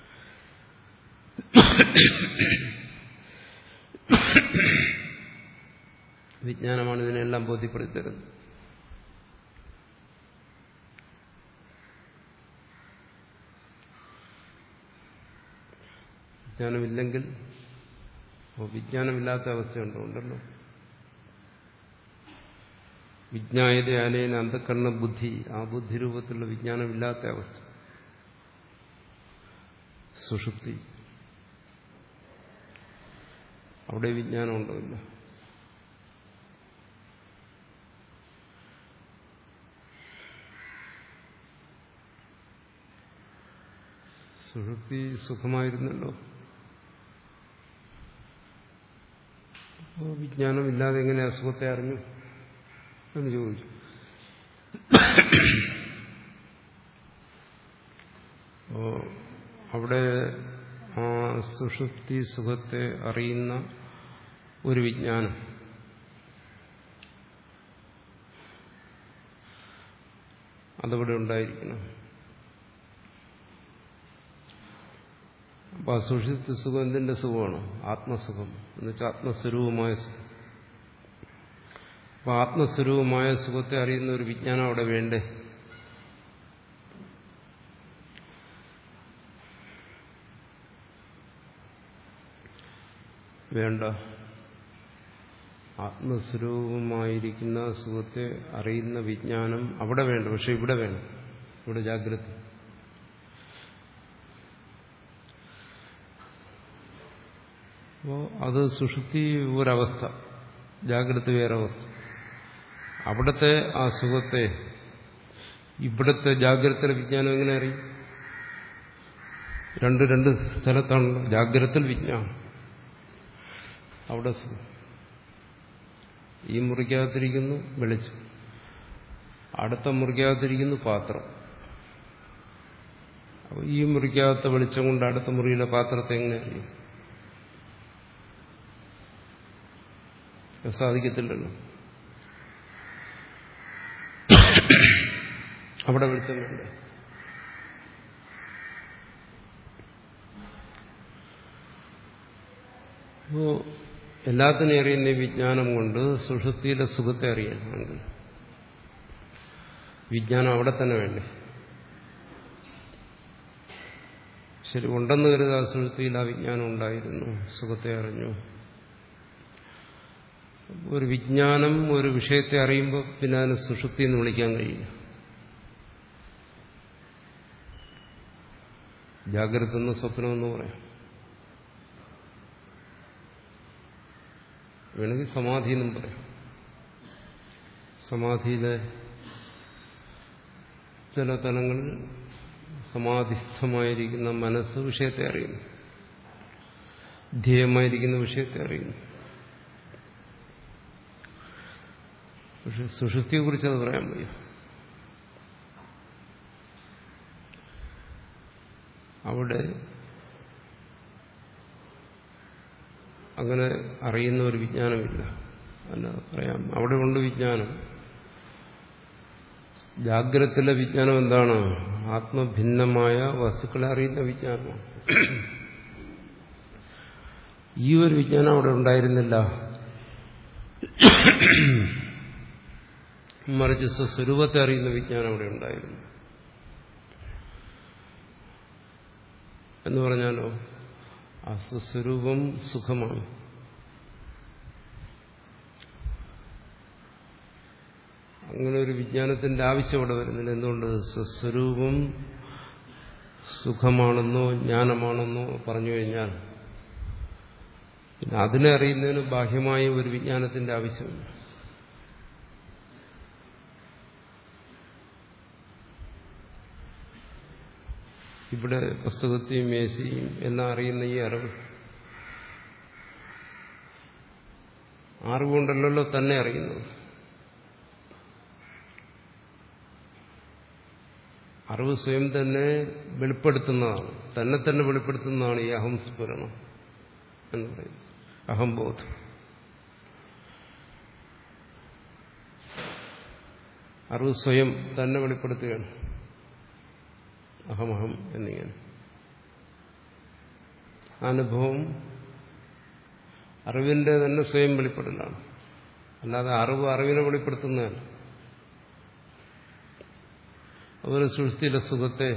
വിജ്ഞാനമാണ് ഇതിനെല്ലാം ബോധ്യപ്പെടുത്തി തരുന്നത് വിജ്ഞാനമില്ലെങ്കിൽ വിജ്ഞാനമില്ലാത്ത അവസ്ഥയുണ്ടോ ഉണ്ടല്ലോ വിജ്ഞായത ആലയന അന്ധക്കരണ ബുദ്ധി ആ ബുദ്ധി രൂപത്തിലുള്ള വിജ്ഞാനമില്ലാത്ത അവസ്ഥ സുഷുപ്തി അവിടെ വിജ്ഞാനം ഉണ്ടോ ഇല്ല സുഷുപ്തി സുഖമായിരുന്നല്ലോ അപ്പോൾ വിജ്ഞാനമില്ലാതെ എങ്ങനെ അസുഖത്തെ അറിഞ്ഞു എന്ന് ചോദിച്ചു അപ്പോ അവിടെ ആ സുഷുപ്തി സുഖത്തെ അറിയുന്ന ഒരു വിജ്ഞാനം അതവിടെ ഉണ്ടായിരിക്കണം അപ്പൊ ആ സുഷുപ്തി സുഖം എന്തിന്റെ സുഖമാണ് ആത്മസുഖം എന്ന് വെച്ചാൽ ആത്മസ്വരൂപമായ സുഖം അപ്പൊ ആത്മസ്വരൂപമായ സുഖത്തെ അറിയുന്ന ഒരു വിജ്ഞാനം അവിടെ വേണ്ടേ വേണ്ട ആത്മസ്വരൂപമായിരിക്കുന്ന സുഖത്തെ അറിയുന്ന വിജ്ഞാനം അവിടെ വേണ്ട പക്ഷെ ഇവിടെ വേണം ഇവിടെ ജാഗ്രത അപ്പോൾ അത് സുഷുപ്തി ഒരവസ്ഥ ജാഗ്രത വേറെ അവസ്ഥ അവിടുത്തെ ആ സുഖത്തെ ഇവിടുത്തെ ജാഗ്രത വിജ്ഞാനം എങ്ങനെ അറിയും രണ്ട് രണ്ട് സ്ഥലത്താണല്ലോ ജാഗ്രത വിജ്ഞാനം അവിടെ സുഖം ഈ മുറിക്കകത്തിരിക്കുന്നു വെളിച്ചം അടുത്ത മുറിക്കകത്തിരിക്കുന്നു പാത്രം അപ്പോൾ ഈ മുറിക്കകത്തെ വെളിച്ചം കൊണ്ട് അടുത്ത മുറിയിലെ പാത്രത്തെ എങ്ങനെ അറിയും സാധിക്കത്തില്ലല്ലോ അവിടെ വെളിച്ചം വേണ്ട അപ്പോ എല്ലാത്തിനും അറിയുന്ന ഈ വിജ്ഞാനം കൊണ്ട് സുഷുപ്തിയിലെ സുഖത്തെ അറിയണമെങ്കിൽ വിജ്ഞാനം അവിടെ തന്നെ വേണ്ടേ ശരി ഉണ്ടെന്ന് കരുതാ സുഷുപ്തിയിൽ ആ വിജ്ഞാനം ഉണ്ടായിരുന്നു സുഖത്തെ അറിഞ്ഞു ഒരു വിജ്ഞാനം ഒരു വിഷയത്തെ അറിയുമ്പോൾ പിന്നെ അതിന് സുഷുപ്തി എന്ന് വിളിക്കാൻ കഴിയില്ല ജാഗ്രത എന്ന് സ്വപ്നമെന്ന് പറയാം വേണമെങ്കിൽ സമാധി എന്നും പറയാം സമാധിയിലെ ചില തലങ്ങളിൽ സമാധിസ്ഥമായിരിക്കുന്ന മനസ്സ് വിഷയത്തെ അറിയുന്നു ധ്യേയമായിരിക്കുന്ന വിഷയത്തെ അറിയുന്നു പക്ഷെ സുഷുപ്തിയെക്കുറിച്ച് അത് പറയാൻ വയ്യ അവിടെ അങ്ങനെ അറിയുന്ന ഒരു വിജ്ഞാനമില്ല അല്ല പറയാം അവിടെ ഉണ്ട് വിജ്ഞാനം ജാഗ്രതത്തിലെ വിജ്ഞാനം എന്താണ് ആത്മഭിന്നമായ വസ്തുക്കളെ അറിയുന്ന വിജ്ഞാനമാണ് ഈ ഒരു വിജ്ഞാനം അവിടെ ഉണ്ടായിരുന്നില്ല മറിച്ച് സ്വസ്വരൂപത്തെ അറിയുന്ന വിജ്ഞാനം അവിടെ ഉണ്ടായിരുന്നു എന്ന് പറഞ്ഞാലോ ആ സ്വസ്വരൂപം സുഖമാണ് അങ്ങനെ ഒരു വിജ്ഞാനത്തിന്റെ ആവശ്യം അവിടെ വരുന്നില്ല എന്തുകൊണ്ട് സ്വസ്വരൂപം സുഖമാണെന്നോ ജ്ഞാനമാണെന്നോ പറഞ്ഞു കഴിഞ്ഞാൽ പിന്നെ അതിനെ അറിയുന്നതിന് ബാഹ്യമായ ഒരു വിജ്ഞാനത്തിന്റെ ആവശ്യമില്ല ഇവിടെ പുസ്തകത്തെയും മേശയും എല്ലാം അറിയുന്ന ഈ അറിവ് അറിവുകൊണ്ടല്ലോ തന്നെ അറിയുന്നത് അറിവ് സ്വയം തന്നെ വെളിപ്പെടുത്തുന്നതാണ് തന്നെ തന്നെ വെളിപ്പെടുത്തുന്നതാണ് ഈ അഹംസ്ഫുരണം എന്ന് പറയുന്നത് അഹംബോധം അറിവ് സ്വയം തന്നെ വെളിപ്പെടുത്തുകയാണ് അഹമഹം എന്നിങ്ങനെ അനുഭവം അറിവിന്റെ തന്നെ സ്വയം വെളിപ്പെടലാണ് അല്ലാതെ അറിവ് അറിവിനെ വെളിപ്പെടുത്തുന്നതല്ല അതുപോലെ സൃഷ്ടിയിലെ സുഖത്തെ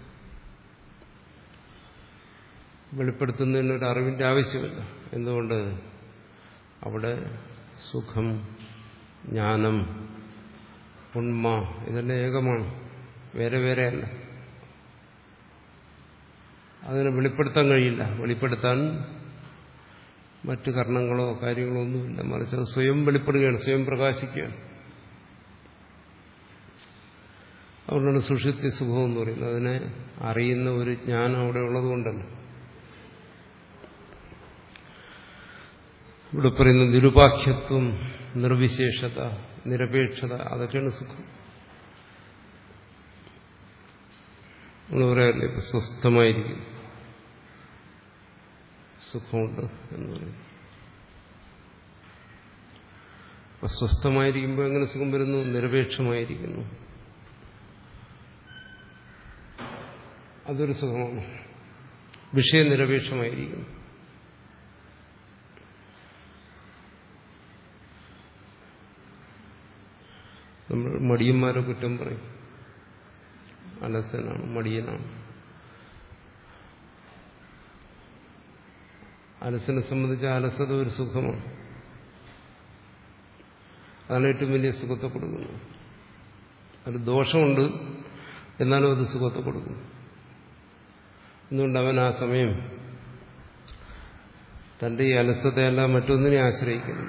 വെളിപ്പെടുത്തുന്നതിന് ഒരു അറിവിന്റെ ആവശ്യമില്ല എന്തുകൊണ്ട് അവിടെ സുഖം ജ്ഞാനം ഉണ്മ ഇതെല്ലാം ഏകമാണ് വേറെ വേറെയല്ല അതിനെ വെളിപ്പെടുത്താൻ കഴിയില്ല വെളിപ്പെടുത്താൻ മറ്റു കർണങ്ങളോ കാര്യങ്ങളോ ഒന്നുമില്ല മറിച്ച് അത് സ്വയം വെളിപ്പെടുകയാണ് സ്വയം പ്രകാശിക്കുകയാണ് അതുകൊണ്ടാണ് സുഷുപ്തി സുഖം എന്ന് പറയുന്നത് അതിനെ അറിയുന്ന ഒരു ജ്ഞാനം അവിടെ ഉള്ളതുകൊണ്ടല്ല ഇവിടെ പറയുന്ന നിരുപാഖ്യത്വം നിർവിശേഷത നിരപേക്ഷത അതൊക്കെയാണ് സുഖം നമ്മൾ പറയാറില്ല ഇപ്പൊ സ്വസ്ഥമായിരിക്കും സുഖമുണ്ട് എന്ന് പറയും അപ്പൊ സ്വസ്ഥമായിരിക്കുമ്പോൾ എങ്ങനെ സുഖം വരുന്നു നിരപേക്ഷമായിരിക്കുന്നു അതൊരു സുഖമാണ് വിഷയനിരപേക്ഷമായിരിക്കുന്നു നമ്മൾ മടിയന്മാരെ കുറ്റം പറയും അലസനാണ് മടിയനാണ് അലസനെ സംബന്ധിച്ച അലസത ഒരു സുഖമാണ് അതാണ് ഏറ്റവും വലിയ സുഖത്തെ കൊടുക്കുന്നത് അത് ദോഷമുണ്ട് എന്നാലും അത് സുഖത്തെ കൊടുക്കുന്നു എന്തുകൊണ്ട് അവൻ ആ സമയം തന്റെ ഈ അലസതയല്ല മറ്റൊന്നിനെ ആശ്രയിക്കുന്നു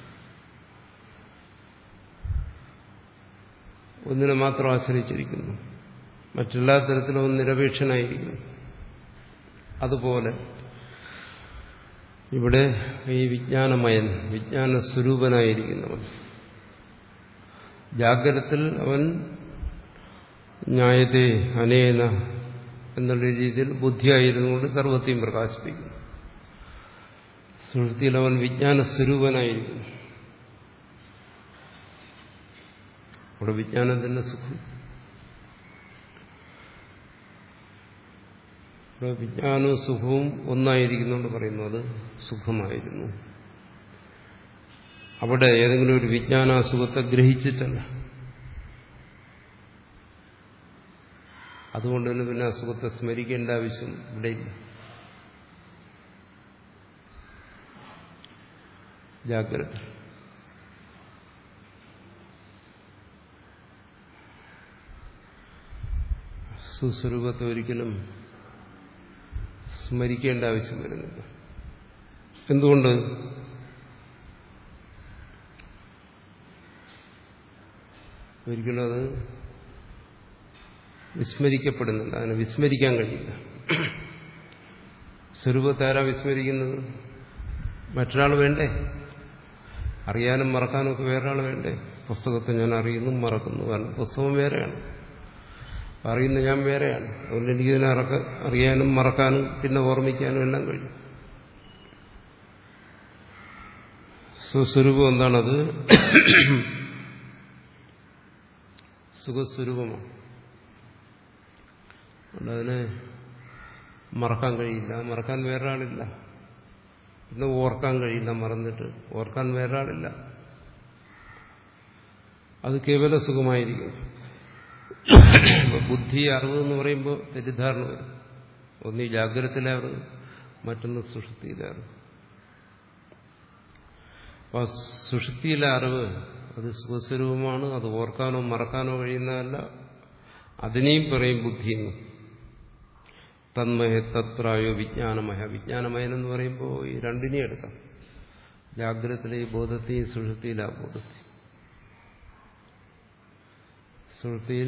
ഒന്നിനെ മാത്രം ആശ്രയിച്ചിരിക്കുന്നു മറ്റെല്ലാ തരത്തിലും അവൻ നിരപേക്ഷനായിരിക്കുന്നു അതുപോലെ ഇവിടെ ഈ വിജ്ഞാനമയൻ വിജ്ഞാന സ്വരൂപനായിരിക്കുന്നവൻ ജാഗ്രത്തിൽ അവൻ ന്യായത്തെ അനേന എന്നുള്ള രീതിയിൽ ബുദ്ധിയായിരുന്നുകൊണ്ട് സർവത്തെയും പ്രകാശിപ്പിക്കുന്നു സുഹൃത്തിയിൽ അവൻ വിജ്ഞാന സ്വരൂപനായിരിക്കുന്നു അവിടെ വിജ്ഞാനത്തിന്റെ സുഖം ഇവിടെ വിജ്ഞാനവും സുഖവും ഒന്നായിരിക്കുന്നുകൊണ്ട് പറയുന്നു അത് സുഖമായിരുന്നു അവിടെ ഏതെങ്കിലും ഒരു വിജ്ഞാനാസുഖത്തെ ഗ്രഹിച്ചിട്ടല്ല അതുകൊണ്ട് തന്നെ പിന്നെ അസുഖത്തെ സ്മരിക്കേണ്ട ആവശ്യം ഇവിടെയില്ല ജാഗ്രത സുസ്വരൂപത്തെ ഒരിക്കലും സ്മരിക്കേണ്ട ആവശ്യം വരുന്നില്ല എന്തുകൊണ്ട് ഒരിക്കലും അത് വിസ്മരിക്കപ്പെടുന്നില്ല അതിനെ വിസ്മരിക്കാൻ കഴിയില്ല സ്വരൂപത്താരാ വിസ്മരിക്കുന്നത് മറ്റൊരാൾ വേണ്ടേ അറിയാനും മറക്കാനും ഒക്കെ വേറൊരാൾ വേണ്ടേ പുസ്തകത്തെ ഞാൻ അറിയുന്നു മറക്കുന്നു കാരണം പുസ്തകം വേറെയാണ് അറിയുന്ന ഞാൻ വേറെയാണ് അതുകൊണ്ട് എനിക്കിതിനെ അറക്ക അറിയാനും മറക്കാനും പിന്നെ ഓർമ്മിക്കാനും എല്ലാം കഴിയും സ്വസ്വരൂപം എന്താണത് സുഖസ്വരൂപമാണ് അതുകൊണ്ട് അതിനെ മറക്കാൻ കഴിയില്ല മറക്കാൻ വേറൊരാളില്ല പിന്നെ ഓർക്കാൻ കഴിയില്ല മറന്നിട്ട് ഓർക്കാൻ വേറൊരാളില്ല അത് കേവല സുഖമായിരിക്കും ബുദ്ധി അറിവ് എന്ന് പറയുമ്പോൾ തെറ്റിദ്ധാരണ വരും ഒന്ന് ഈ ജാഗ്രതത്തിലെ അറിവ് മറ്റൊന്ന് സുഷുപ്തിയിലെ അറിവ് അപ്പൊ സുഷുപ്തിയിലെ അറിവ് അത് സുഖസ്വരൂപമാണ് അത് ഓർക്കാനോ മറക്കാനോ കഴിയുന്നതല്ല അതിനെയും പറയും ബുദ്ധിയെന്ന് തന്മയ തത്രായോ വിജ്ഞാനമയ വിജ്ഞാനമയൻ എന്ന് പറയുമ്പോൾ ഈ രണ്ടിനെയും എടുക്കാം ജാഗ്രതത്തിലെ ഈ ബോധത്തെയും സുഷുതിയിലെ ആ ബോധത്തെ സുഷുതിയിൽ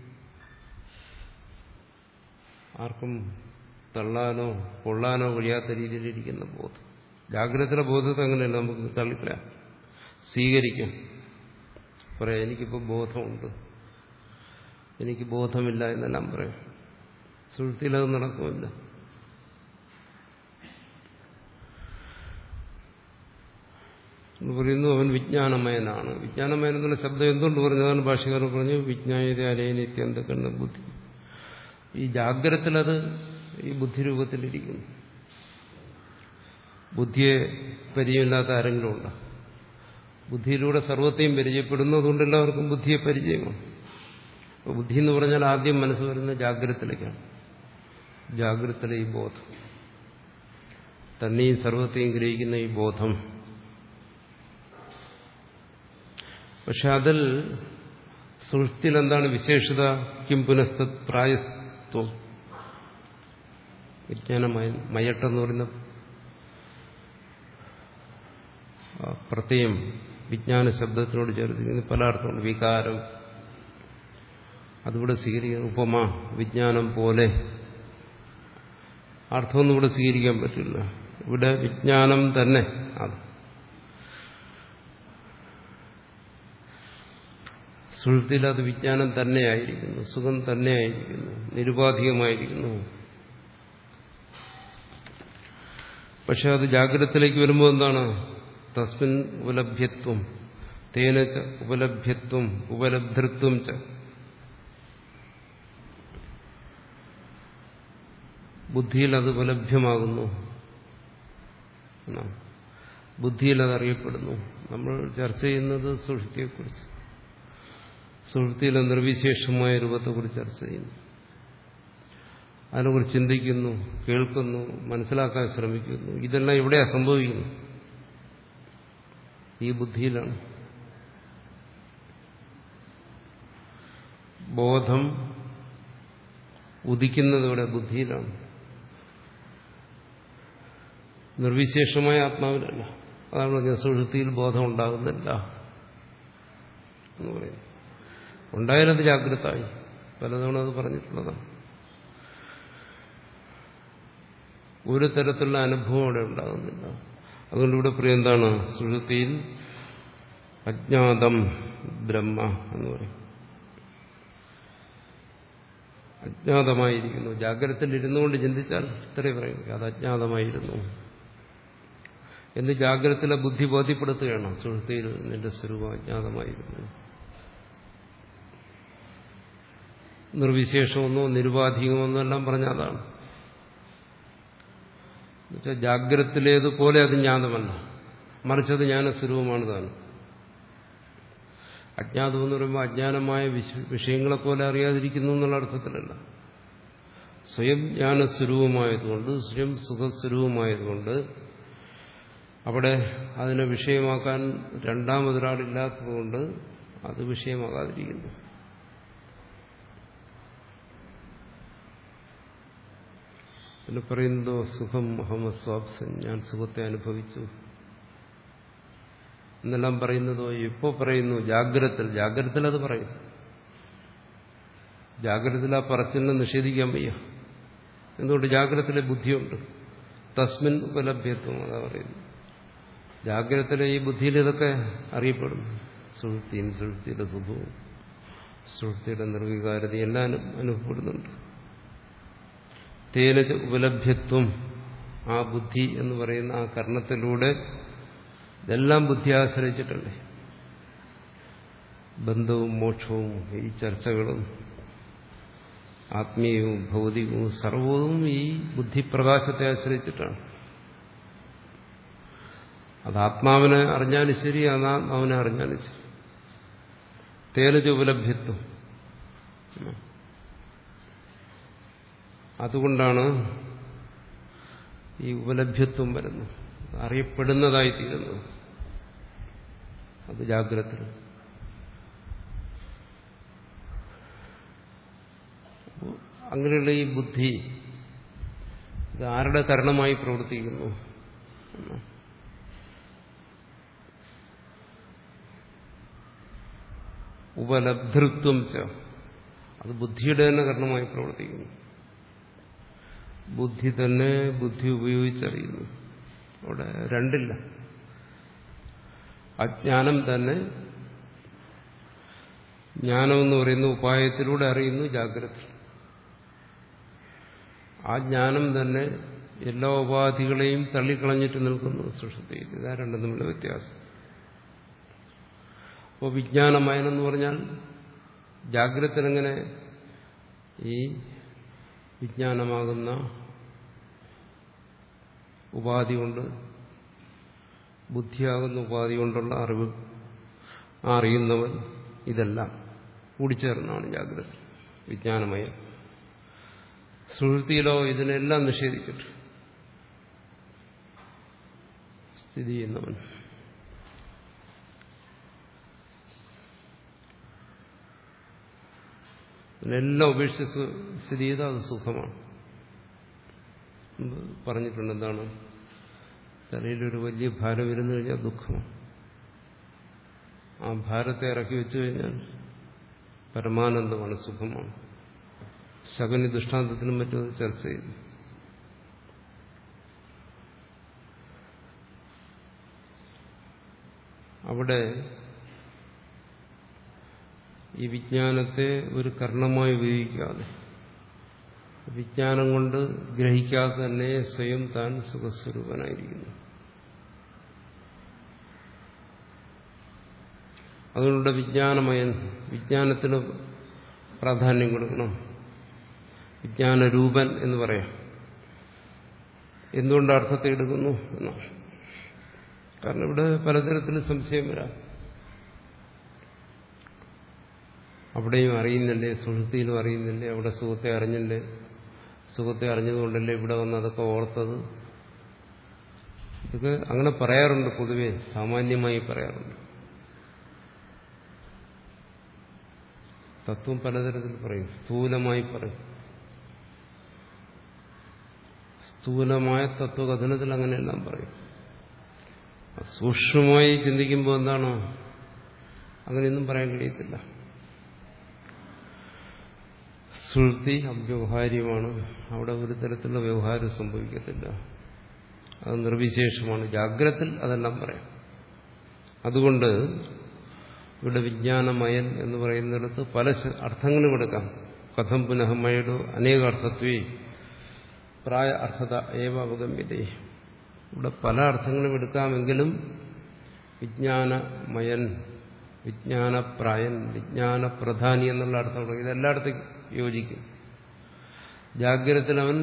ആർക്കും തള്ളാനോ കൊള്ളാനോ കഴിയാത്ത രീതിയിലിരിക്കുന്ന ബോധം ജാഗ്രതയുടെ ബോധത്തെ അങ്ങനെയല്ല നമുക്ക് തള്ളിക്കളയാം സ്വീകരിക്കാം പറയാം എനിക്കിപ്പോൾ ബോധമുണ്ട് എനിക്ക് ബോധമില്ല എന്നെല്ലാം പറയാം സുഹൃത്തിയിലത് നടക്കുമില്ല എന്ന് പറയുന്നു അവൻ വിജ്ഞാനമയനാണ് വിജ്ഞാനമയൻ എന്നുള്ള ശബ്ദം എന്തുകൊണ്ട് പറഞ്ഞതാണ് ഭാഷകാരൻ പറഞ്ഞു വിജ്ഞാനത അലയനിത്യന്തക്കണ്ണ ബുദ്ധി ഈ ജാഗ്രതത്തിലത് ഈ ബുദ്ധിരൂപത്തിലിരിക്കുന്നു ബുദ്ധിയെ പരിചയമില്ലാത്ത ആരെങ്കിലും ഉണ്ടോ ബുദ്ധിയിലൂടെ സർവത്തെയും പരിചയപ്പെടുന്നു അതുകൊണ്ട് എല്ലാവർക്കും ബുദ്ധിയെ പരിചയമാണ് ബുദ്ധി എന്ന് പറഞ്ഞാൽ ആദ്യം മനസ്സ് വരുന്ന ജാഗ്രതത്തിലേക്കാണ് ജാഗ്രതത്തിലെ ഈ ബോധം തന്നെയും സർവത്തെയും ഗ്രഹിക്കുന്ന ഈ ബോധം പക്ഷെ അതിൽ സുഹൃത്തിൽ എന്താണ് വിശേഷത കിം പുനസ്ത പ്രായസ്ത്വം വിജ്ഞാനമയ മയട്ടെന്ന് പറയുന്ന പ്രത്യേകം വിജ്ഞാന ശബ്ദത്തിനോട് ചേർത്തിരിക്കുന്ന പല അർത്ഥമുണ്ട് വികാരം അതിവിടെ സ്വീകരിക്കുന്ന ഉപമ വിജ്ഞാനം പോലെ അർത്ഥമൊന്നും ഇവിടെ സ്വീകരിക്കാൻ പറ്റില്ല ഇവിടെ വിജ്ഞാനം തന്നെ അത് സുഹൃത്തിൽ അത് വിജ്ഞാനം തന്നെയായിരിക്കുന്നു സുഖം തന്നെയായിരിക്കുന്നു നിരുപാധികമായിരിക്കുന്നു പക്ഷെ അത് ജാഗ്രതത്തിലേക്ക് വരുമ്പോൾ എന്താണ് തസ്മിൻ ഉപലഭ്യത്വം തേന ച ഉപലഭ്യത്വം ഉപലബ്ധൃത്വം ച ബുദ്ധിയിൽ അത് ഉപലഭ്യമാകുന്നു ബുദ്ധിയിൽ അത് അറിയപ്പെടുന്നു നമ്മൾ ചർച്ച ചെയ്യുന്നത് സുഹൃത്തിയെക്കുറിച്ച് സുഹൃത്തിയിലെ നിർവിശേഷമായ രൂപത്തെക്കുറിച്ച് ചർച്ച ചെയ്യുന്നു അതിനെക്കുറിച്ച് ചിന്തിക്കുന്നു കേൾക്കുന്നു മനസ്സിലാക്കാൻ ശ്രമിക്കുന്നു ഇതെല്ലാം എവിടെയാണ് സംഭവിക്കുന്നു ഈ ബുദ്ധിയിലാണ് ബോധം ഉദിക്കുന്നത് ഇവിടെ ബുദ്ധിയിലാണ് നിർവിശേഷമായ ആത്മാവിലല്ല അതാണ് പറഞ്ഞത് സുഹൃത്തിയിൽ ബോധം ഉണ്ടാകുന്നില്ല എന്ന് പറയുന്നു ഉണ്ടായാലത് ജാഗ്രതായി പലതവണ അത് പറഞ്ഞിട്ടുള്ളതാണ് ഒരു തരത്തിലുള്ള അനുഭവം അവിടെ ഉണ്ടാകുന്നില്ല അതുകൊണ്ട് ഇവിടെ പറയും എന്താണ് സുഹൃത്തിയിൽ അജ്ഞാതം ബ്രഹ്മ എന്ന് പറയും അജ്ഞാതമായിരിക്കുന്നു ജാഗ്രതത്തിൽ ഇരുന്നുകൊണ്ട് ചിന്തിച്ചാൽ ഇത്രേ പറയും അത് അജ്ഞാതമായിരുന്നു എന്ന് ജാഗ്രതത്തിലെ ബുദ്ധി ബോധ്യപ്പെടുത്തുകയാണ് സുഹൃത്തിയിൽ നിന്റെ സ്വരൂപം അജ്ഞാതമായിരുന്നു നിർവിശേഷമെന്നോ നിരുപാധികമെന്നോ എല്ലാം പറഞ്ഞ അതാണ് എന്നുവെച്ചാൽ ജാഗ്രതത്തിലേതുപോലെ അത് ജ്ഞാതമല്ല മറിച്ചത് ജ്ഞാനസ്വരൂപമാണ് താൻ അജ്ഞാതം എന്ന് പറയുമ്പോൾ അജ്ഞാനമായ വിഷയങ്ങളെപ്പോലെ അറിയാതിരിക്കുന്നു എന്നുള്ള അർത്ഥത്തിലല്ല സ്വയം ജ്ഞാനസ്വരൂപമായതുകൊണ്ട് സ്വയം സുഖസ്വരൂപമായതുകൊണ്ട് അവിടെ അതിനെ വിഷയമാക്കാൻ രണ്ടാമതൊരാളില്ലാത്തതുകൊണ്ട് അത് വിഷയമാകാതിരിക്കുന്നു പിന്നെ പറയുന്നതോ സുഖം മുഹമ്മദ് സ്വാബ്സൻ ഞാൻ സുഖത്തെ അനുഭവിച്ചു എന്നെല്ലാം പറയുന്നതോ ഇപ്പോൾ പറയുന്നു ജാഗ്രതത്തിൽ ജാഗ്രതത്തിൽ അത് പറയും ജാഗ്രതത്തിൽ ആ പറച്ചിലിനെ നിഷേധിക്കാൻ വയ്യ എന്തുകൊണ്ട് ജാഗ്രതത്തിലെ ബുദ്ധിയുണ്ട് തസ്മിൻ ഉപലഭ്യത്വം അതാ പറയുന്നു ജാഗ്രതത്തിലെ ഈ ബുദ്ധിയിൽ ഇതൊക്കെ അറിയപ്പെടും സുഹൃത്തിയും സുഹൃത്തിയുടെ സുഖവും സുഹൃത്തിയുടെ നിർവികാരത എല്ലാം അനുഭവപ്പെടുന്നുണ്ട് തേന ഉപലഭ്യത്വം ആ ബുദ്ധി എന്ന് പറയുന്ന ആ കർണത്തിലൂടെ ഇതെല്ലാം ബുദ്ധി ആശ്രയിച്ചിട്ടല്ലേ ബന്ധവും മോക്ഷവും ഈ ചർച്ചകളും ആത്മീയവും ഭൗതികവും സർവവും ഈ ബുദ്ധിപ്രകാശത്തെ ആശ്രയിച്ചിട്ടാണ് അത് ആത്മാവിനെ അറിഞ്ഞാലും ശരി അനാത്മാവിനെ അറിഞ്ഞാലും ശരി തേനജ ഉപലഭ്യത്വം അതുകൊണ്ടാണ് ഈ ഉപലഭ്യത്വം വരുന്നത് അറിയപ്പെടുന്നതായി തീരുന്നത് അത് ജാഗ്രത അങ്ങനെയുള്ള ഈ ബുദ്ധി ഇത് ആരുടെ കരണമായി പ്രവർത്തിക്കുന്നു ഉപലബ്ധൃത്വം ച അത് ബുദ്ധിയുടെ തന്നെ കരണമായി പ്രവർത്തിക്കുന്നു ബുദ്ധി തന്നെ ബുദ്ധി ഉപയോഗിച്ചറിയുന്നു അവിടെ രണ്ടില്ല അജ്ഞാനം തന്നെ ജ്ഞാനം എന്ന് പറയുന്ന ഉപായത്തിലൂടെ അറിയുന്നു ജാഗ്രത ആ ജ്ഞാനം തന്നെ എല്ലാ ഉപാധികളെയും തള്ളിക്കളഞ്ഞിട്ട് നിൽക്കുന്നു സുഷുതിയിൽ ഇതാ രണ്ടും തമ്മിലുള്ള വ്യത്യാസം അപ്പോൾ വിജ്ഞാനമയനെന്ന് പറഞ്ഞാൽ ജാഗ്രതത്തിനെങ്ങനെ ഈ വിജ്ഞാനമാകുന്ന ഉപാധി കൊണ്ട് ബുദ്ധിയാകുന്ന ഉപാധി കൊണ്ടുള്ള അറിവ് ആ അറിയുന്നവൻ ഇതെല്ലാം കൂടിച്ചേർന്നാണ് ജാഗ്രത വിജ്ഞാനമയം സുഹൃത്തിയിലോ ഇതിനെല്ലാം നിഷേധിച്ചിട്ട് സ്ഥിതി ചെയ്യുന്നവൻ ഇതിനെല്ലാം ഉപേക്ഷിച്ച് സ്ഥിതി ചെയ്താൽ അത് സുഖമാണ് പറഞ്ഞിട്ടുണ്ട് എന്താണ് തലയിലൊരു വലിയ ഭാരം ഇരുന്നു കഴിഞ്ഞാൽ ദുഃഖമാണ് ആ ഭാരത്തെ ഇറക്കി വെച്ചു കഴിഞ്ഞാൽ പരമാനന്ദമാണ് സുഖമാണ് ശകനി ദൃഷ്ടാന്തത്തിനും മറ്റും ചർച്ച ചെയ്തു അവിടെ ഈ വിജ്ഞാനത്തെ ഒരു കർണമായി ഉപയോഗിക്കാതെ വിജ്ഞാനം കൊണ്ട് ഗ്രഹിക്കാതെ തന്നെ സ്വയം താൻ സുഖസ്വരൂപനായിരിക്കുന്നു അതുകൊണ്ട് വിജ്ഞാനമയൻ വിജ്ഞാനത്തിന് പ്രാധാന്യം കൊടുക്കണം വിജ്ഞാനരൂപൻ എന്ന് പറയാം എന്തുകൊണ്ട് അർത്ഥത്തെ എടുക്കുന്നു എന്നാണ് കാരണം ഇവിടെ പലതരത്തിലും സംശയം വരാം അവിടെയും അറിയുന്നില്ലേ സുഹൃത്തിയിലും അറിയുന്നില്ലേ അവിടെ സുഖത്തെ അറിഞ്ഞില്ലേ സുഖത്തെ അറിഞ്ഞതുകൊണ്ടല്ലേ ഇവിടെ വന്ന് അതൊക്കെ ഓർത്തത് ഇതൊക്കെ അങ്ങനെ പറയാറുണ്ട് പൊതുവെ സാമാന്യമായി പറയാറുണ്ട് തത്വം പലതരത്തിൽ പറയും സ്ഥൂലമായി പറയും സ്ഥൂലമായ തത്വകഥനത്തിൽ അങ്ങനെയെല്ലാം പറയും സൂക്ഷ്മമായി ചിന്തിക്കുമ്പോൾ എന്താണ് അങ്ങനെയൊന്നും പറയാൻ കഴിയത്തില്ല സുൽത്തി അവ്യവഹാര്യമാണ് അവിടെ ഒരു തരത്തിലുള്ള വ്യവഹാരം സംഭവിക്കത്തില്ല അത് നിർവിശേഷമാണ് ജാഗ്രത്തിൽ അതെല്ലാം പറയാം അതുകൊണ്ട് ഇവിടെ വിജ്ഞാനമയൻ എന്ന് പറയുന്നിടത്ത് പല അർത്ഥങ്ങളും എടുക്കാം കഥം പുനഃമയുടെ അനേക അർത്ഥത്വേ പ്രായ അർത്ഥത ഏവ അവഗമ്യതേ ഇവിടെ പല അർത്ഥങ്ങളും എടുക്കാമെങ്കിലും വിജ്ഞാനമയൻ വിജ്ഞാനപ്രായൻ വിജ്ഞാനപ്രധാനി എന്നുള്ള അർത്ഥം ഇതെല്ലായിടത്തും യോജിക്കും ജാഗ്രതത്തിൽ അവൻ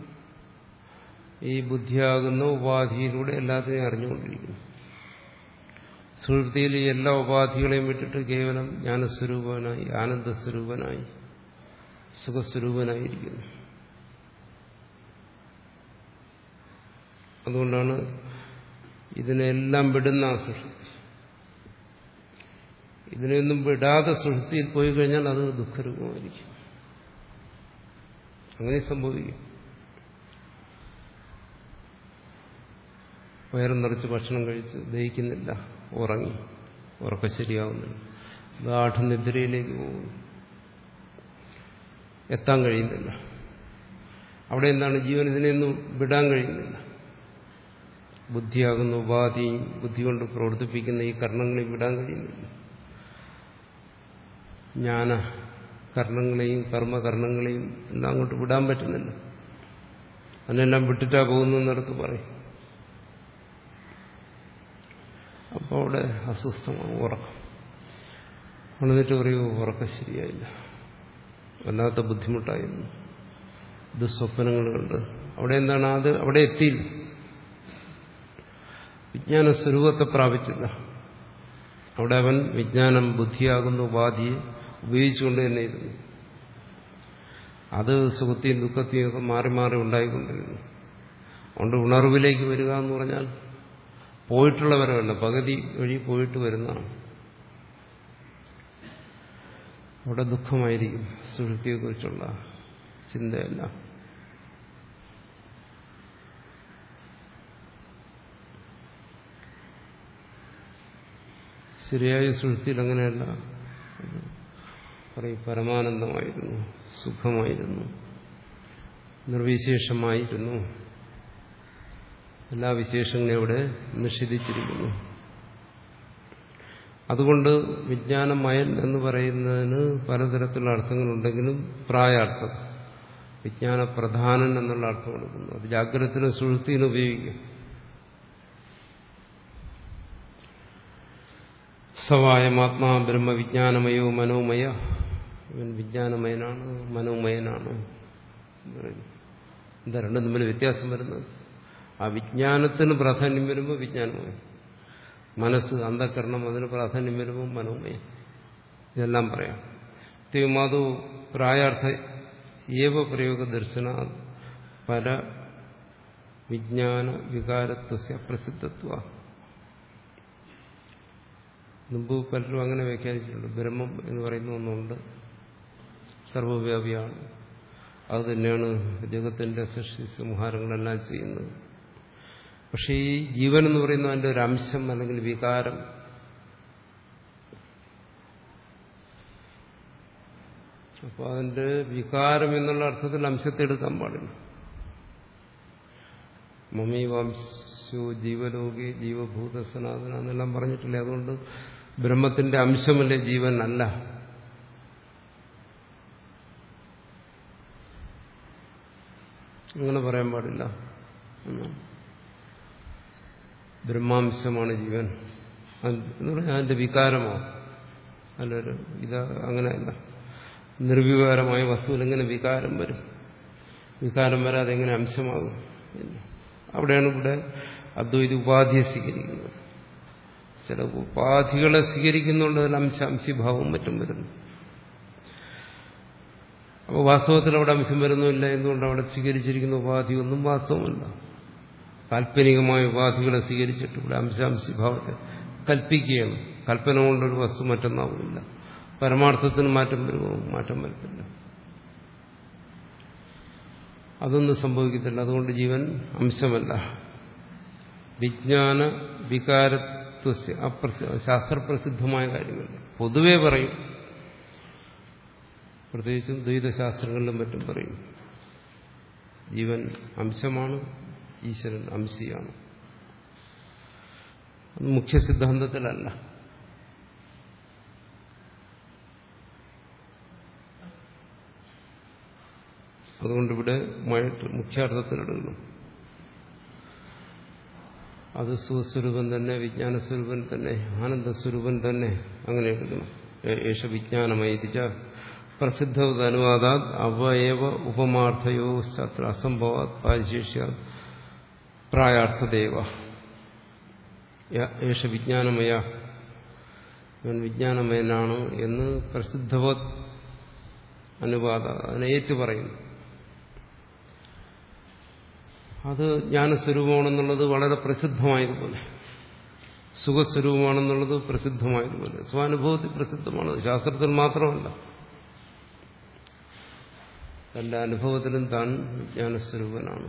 ഈ ബുദ്ധിയാകുന്ന ഉപാധിയിലൂടെ എല്ലാത്തിനെയും അറിഞ്ഞുകൊണ്ടിരിക്കുന്നു സുഹൃത്തിയിൽ ഈ എല്ലാ ഉപാധികളെയും വിട്ടിട്ട് കേവലം ജ്ഞാനസ്വരൂപനായി ആനന്ദസ്വരൂപനായി സുഖസ്വരൂപനായിരിക്കുന്നു അതുകൊണ്ടാണ് ഇതിനെല്ലാം വിടുന്ന ആ സുഷുപ്തി ഇതിനെയൊന്നും വിടാതെ സുഷുപ്തിയിൽ പോയി കഴിഞ്ഞാൽ അത് ദുഃഖരൂപമായിരിക്കും അങ്ങനെ സംഭവിക്കും വയറും നിറച്ച് ഭക്ഷണം കഴിച്ച് ദഹിക്കുന്നില്ല ഉറങ്ങി ഉറക്കം ശരിയാവുന്നില്ല ഗാഠനിദ്രയിലേക്ക് പോകുന്നു എത്താൻ കഴിയുന്നില്ല അവിടെ എന്താണ് ജീവൻ ഇതിനെയൊന്നും വിടാൻ കഴിയുന്നില്ല ബുദ്ധിയാകുന്ന ഉപാധി ബുദ്ധി കൊണ്ട് പ്രവർത്തിപ്പിക്കുന്ന ഈ കർണങ്ങളെ വിടാൻ കഴിയുന്നില്ല ജ്ഞാന കർണങ്ങളെയും കർമ്മകർണങ്ങളെയും എല്ലാം അങ്ങോട്ട് വിടാൻ പറ്റുന്നില്ല അതിനെല്ലാം വിട്ടിട്ടാ പോകുന്നതെന്നടുത്ത് പറയും അപ്പോൾ അവിടെ അസ്വസ്ഥമാണ് ഉറക്കം എന്നിട്ട് പറയൂ ഉറക്കം ശരിയായില്ല വല്ലാത്ത ബുദ്ധിമുട്ടായിരുന്നു ദുസ്വപ്നങ്ങൾ കണ്ട് അവിടെ എന്താണ് അത് അവിടെ എത്തിയില്ല വിജ്ഞാന സ്വരൂപത്തെ പ്രാപിച്ചില്ല അവിടെ അവൻ വിജ്ഞാനം ബുദ്ധിയാകുന്ന ഉപാധിയെ ഉപയോഗിച്ചുകൊണ്ട് തന്നെ ഇരുന്നു അത് സുഖത്തെയും ദുഃഖത്തെയും ഒക്കെ മാറി മാറി ഉണ്ടായിക്കൊണ്ടിരുന്നു അതുകൊണ്ട് ഉണർവിലേക്ക് വരിക എന്ന് പറഞ്ഞാൽ പോയിട്ടുള്ളവരല്ല പകുതി വഴി പോയിട്ട് വരുന്നതാണ് അവിടെ ദുഃഖമായിരിക്കും സുഹൃത്തിയെക്കുറിച്ചുള്ള ചിന്തയല്ല ശരിയായ സുഹൃത്തിയിൽ അങ്ങനെയല്ല പറയും പരമാനന്ദമായിരുന്നു സുഖമായിരുന്നു നിർവിശേഷമായിരുന്നു എല്ലാ വിശേഷങ്ങളെയും ഇവിടെ നിഷേധിച്ചിരിക്കുന്നു അതുകൊണ്ട് വിജ്ഞാനമയൻ എന്ന് പറയുന്നതിന് പലതരത്തിലുള്ള അർത്ഥങ്ങളുണ്ടെങ്കിലും പ്രായാർത്ഥം വിജ്ഞാനപ്രധാനൻ എന്നുള്ള അർത്ഥം കൊടുക്കുന്നു അത് ജാഗ്രതത്തിന് സുഹൃത്തിന് ഉപയോഗിക്കും സവായമാത്മാ ബ്രഹ്മവിജ്ഞാനമയോ മനോമയ ഇവൻ വിജ്ഞാനമയനാണ് മനോമയനാണ് എന്താ രണ്ടും തമ്മിൽ വ്യത്യാസം വരുന്നത് ആ വിജ്ഞാനത്തിന് പ്രാധാന്യം വരുമ്പോൾ വിജ്ഞാനമയം മനസ്സ് അന്ധകരണം അതിന് പ്രാധാന്യം വരുമ്പോൾ മനോമയം ഇതെല്ലാം പറയാം തീമാതു പ്രായാർത്ഥ ഏവ പ്രയോഗ ദർശന പര വിജ്ഞാന വികാരത്വ പ്രസിദ്ധത്വ മുമ്പ് പലരും അങ്ങനെ വ്യാഖ്യാനിച്ചിട്ടുണ്ട് ബ്രഹ്മം എന്ന് പറയുന്ന ഒന്നുണ്ട് സർവവ്യാപിയാണ് അത് തന്നെയാണ് ജഗത്തിന്റെ സൃഷ്ടി സംഹാരങ്ങളെല്ലാം ചെയ്യുന്നത് പക്ഷേ ഈ ജീവൻ എന്ന് പറയുന്ന അതിൻ്റെ ഒരു അംശം അല്ലെങ്കിൽ വികാരം അപ്പോൾ അതിൻ്റെ വികാരം എന്നുള്ള അർത്ഥത്തിൽ അംശത്തെ എടുക്കാൻ പാടില്ല മമ്മി വംശോ ജീവലോകി ജീവഭൂത സനാതന എന്നെല്ലാം പറഞ്ഞിട്ടില്ലേ അതുകൊണ്ട് ബ്രഹ്മത്തിന്റെ അംശമല്ലേ ജീവൻ അല്ല അങ്ങനെ പറയാൻ പാടില്ല ബ്രഹ്മാംശമാണ് ജീവൻ എന്ന് പറഞ്ഞാൽ അതിന്റെ വികാരമോ അല്ലൊരു ഇത് അങ്ങനെയല്ല നിർവികാരമായ വസ്തുവിൽ എങ്ങനെ വികാരം വരും വികാരം വരാതെ എങ്ങനെ അംശമാകും അവിടെയാണ് ഇവിടെ അദ്വൈത ഉപാധിയെ സ്വീകരിക്കുന്നത് ചില ഉപാധികളെ സ്വീകരിക്കുന്നുണ്ട് അതിൽ അംശ അംശീഭാവവും മറ്റും വരുന്നു അപ്പോൾ വാസ്തവത്തിൽ അവിടെ അംശം വരുന്നില്ല എന്തുകൊണ്ട് അവിടെ സ്വീകരിച്ചിരിക്കുന്ന ഉപാധി ഒന്നും വാസ്തവമല്ല കാൽപ്പനികമായ ഉപാധികളെ സ്വീകരിച്ചിട്ട് ഇവിടെ അംശാംശീഭാവത്തെ കൽപ്പിക്കുകയാണ് കൽപ്പന കൊണ്ടൊരു വസ്തു മറ്റൊന്നാവുമില്ല പരമാർത്ഥത്തിന് മാറ്റം വരുമോ മാറ്റം വരത്തില്ല അതൊന്നും സംഭവിക്കത്തില്ല അതുകൊണ്ട് ജീവൻ അംശമല്ല വിജ്ഞാന വികാരത്വ ശാസ്ത്രപ്രസിദ്ധമായ കാര്യങ്ങൾ പൊതുവെ പറയും പ്രത്യേകിച്ചും ദ്വൈതശാസ്ത്രങ്ങളിലും മറ്റും പറയും ജീവൻ അംശമാണ് ഈശ്വരൻ അംശിയാണ് അത് മുഖ്യ സിദ്ധാന്തത്തിലല്ല അതുകൊണ്ടിവിടെ മുഖ്യാർത്ഥത്തിലെടുക്കണം അത് സുസ്വരൂപൻ തന്നെ വിജ്ഞാനസ്വരൂപൻ തന്നെ ആനന്ദസ്വരൂപൻ തന്നെ അങ്ങനെ എടുക്കണം ഏഷ വിജ്ഞാനമൈതിച്ച പ്രസിദ്ധവത് അനുവാദാത് അവയവ ഉപമാർത്ഥയോ അത്ര അസംഭവാത് പാരിശേഷ്യ പ്രായാർത്ഥദേവ ഏഷ വിജ്ഞാനമയ ഇവൻ വിജ്ഞാനമയനാണ് എന്ന് പ്രസിദ്ധവത് അനുവാദ അതിനെ ഏറ്റു പറയുന്നു അത് ജ്ഞാനസ്വരൂപമാണെന്നുള്ളത് വളരെ പ്രസിദ്ധമായതുപോലെ സുഖസ്വരൂപമാണെന്നുള്ളത് പ്രസിദ്ധമായതുപോലെ സ്വാനുഭവത്തിൽ പ്രസിദ്ധമാണ് ശാസ്ത്രത്തിൽ മാത്രമല്ല തന്റെ അനുഭവത്തിലും താൻ വിജ്ഞാനസ്വരൂപനാണ്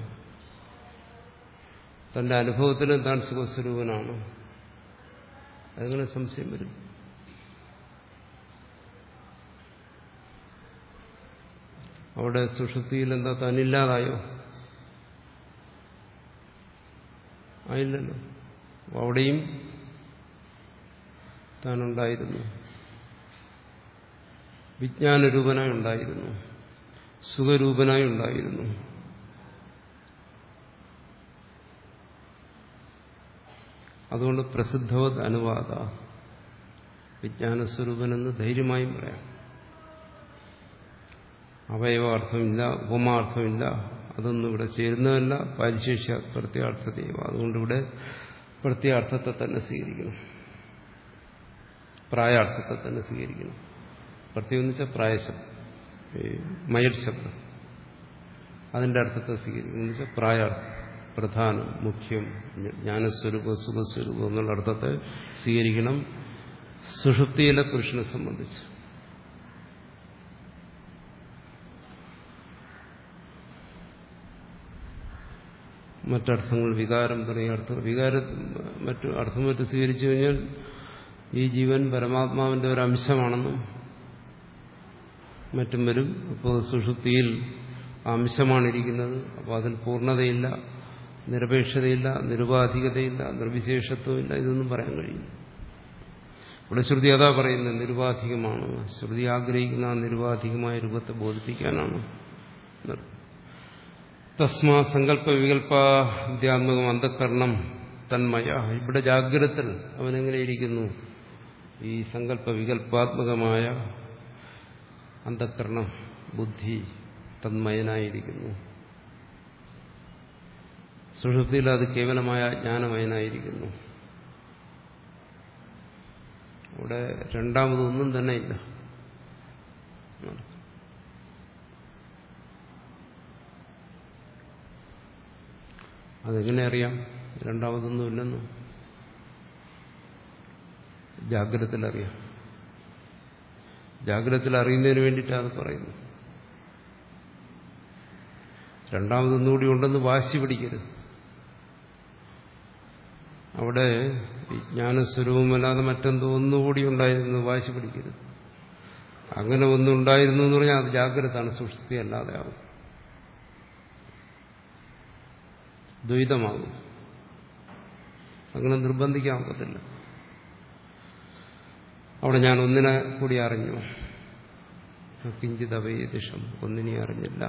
തന്റെ അനുഭവത്തിലും താൻ സുഖസ്വരൂപനാണ് അതെങ്ങനെ സംശയം വരും അവിടെ സുഷുപ്തിയിൽ എന്താ താനില്ലാതായോ ആയില്ലല്ലോ അവിടെയും താനുണ്ടായിരുന്നു വിജ്ഞാനരൂപനായി ഉണ്ടായിരുന്നു സുഖരൂപനായി ഉണ്ടായിരുന്നു അതുകൊണ്ട് പ്രസിദ്ധവത് അനുവാദ വിജ്ഞാനസ്വരൂപനെന്ന് ധൈര്യമായും പറയാം അവയവാർത്ഥമില്ല ഉപമാർത്ഥമില്ല അതൊന്നും ഇവിടെ ചേരുന്നതല്ല പരിശേഷ്യ പ്രത്യാർത്ഥതയും അതുകൊണ്ട് ഇവിടെ പ്രത്യാർത്ഥത്തെ തന്നെ സ്വീകരിക്കണം പ്രായാർത്ഥത്തെ തന്നെ സ്വീകരിക്കണം പ്രത്യേകം എന്ന് വെച്ചാൽ പ്രായശബ്ദം മയൽ ശബ്ദം അതിന്റെ അർത്ഥത്തെ സ്വീകരിക്കണം എന്ന് വെച്ചാൽ പ്രായാർത്ഥം പ്രധാനം മുഖ്യം ജ്ഞാനസ്വരൂപം സുഖസ്വരൂപം എന്നുള്ള അർത്ഥത്തെ സ്വീകരിക്കണം സുഷുപ്തിയിലെ പുരുഷനെ സംബന്ധിച്ച് മറ്റർത്ഥങ്ങൾ വികാരം തുടങ്ങിയ അർത്ഥം വികാര മറ്റു അർത്ഥം മറ്റ് സ്വീകരിച്ചു കഴിഞ്ഞാൽ ഈ ജീവൻ പരമാത്മാവിന്റെ ഒരു അംശമാണെന്നും മറ്റും വരും അപ്പോൾ സുഷുപ്തിയിൽ അംശമാണ് ഇരിക്കുന്നത് അപ്പോൾ അതിൽ പൂർണ്ണതയില്ല നിരപേക്ഷതയില്ല നിരുപാധികതയില്ല നിർവിശേഷത്വമില്ല ഇതൊന്നും പറയാൻ കഴിയും ഇവിടെ ശ്രുതി അതാ പറയുന്നത് നിരുപാധികമാണ് ശ്രുതി ആഗ്രഹിക്കുന്ന ആ നിരുപാധികമായ രൂപത്തെ ബോധിപ്പിക്കാനാണ് തസ്മാ സങ്കല്പ വികല്പാധ്യാത്മകം അന്ധക്കരണം തന്മയ ഇവിടെ ജാഗ്രതത്തിൽ അവനെങ്ങനെയിരിക്കുന്നു ഈ സങ്കല്പ വികല്പാത്മകമായ അന്ധക്കരണം ബുദ്ധി തന്മയനായിരിക്കുന്നു സുഷുപ്തിയിൽ അത് കേവലമായ ജ്ഞാനമയനായിരിക്കുന്നു ഇവിടെ രണ്ടാമതൊന്നും തന്നെ ഇല്ല അതെങ്ങനെ അറിയാം രണ്ടാമതൊന്നും ഇല്ലെന്ന് ജാഗ്രതത്തിൽ അറിയാം ജാഗ്രതത്തിൽ അറിയുന്നതിന് വേണ്ടിയിട്ടാണ് പറയുന്നു രണ്ടാമതൊന്നുകൂടി ഉണ്ടെന്ന് വാശി പിടിക്കരുത് അവിടെ വിജ്ഞാനസ്വരൂപമല്ലാതെ മറ്റെന്തോ ഒന്നുകൂടി ഉണ്ടായിരുന്നു വാശി പിടിക്കരുത് അങ്ങനെ ഒന്നുണ്ടായിരുന്നു എന്ന് പറഞ്ഞാൽ അത് ജാഗ്രതാണ് സുഷ്ടി അല്ലാതെ ആവും ദ്വൈതമാകും അങ്ങനെ നിർബന്ധിക്കാൻ ഒക്കത്തില്ല അവിടെ ഞാൻ ഒന്നിനെ കൂടി അറിഞ്ഞു കിഞ്ചിത് അവയദിഷം ഒന്നിനെ അറിഞ്ഞില്ല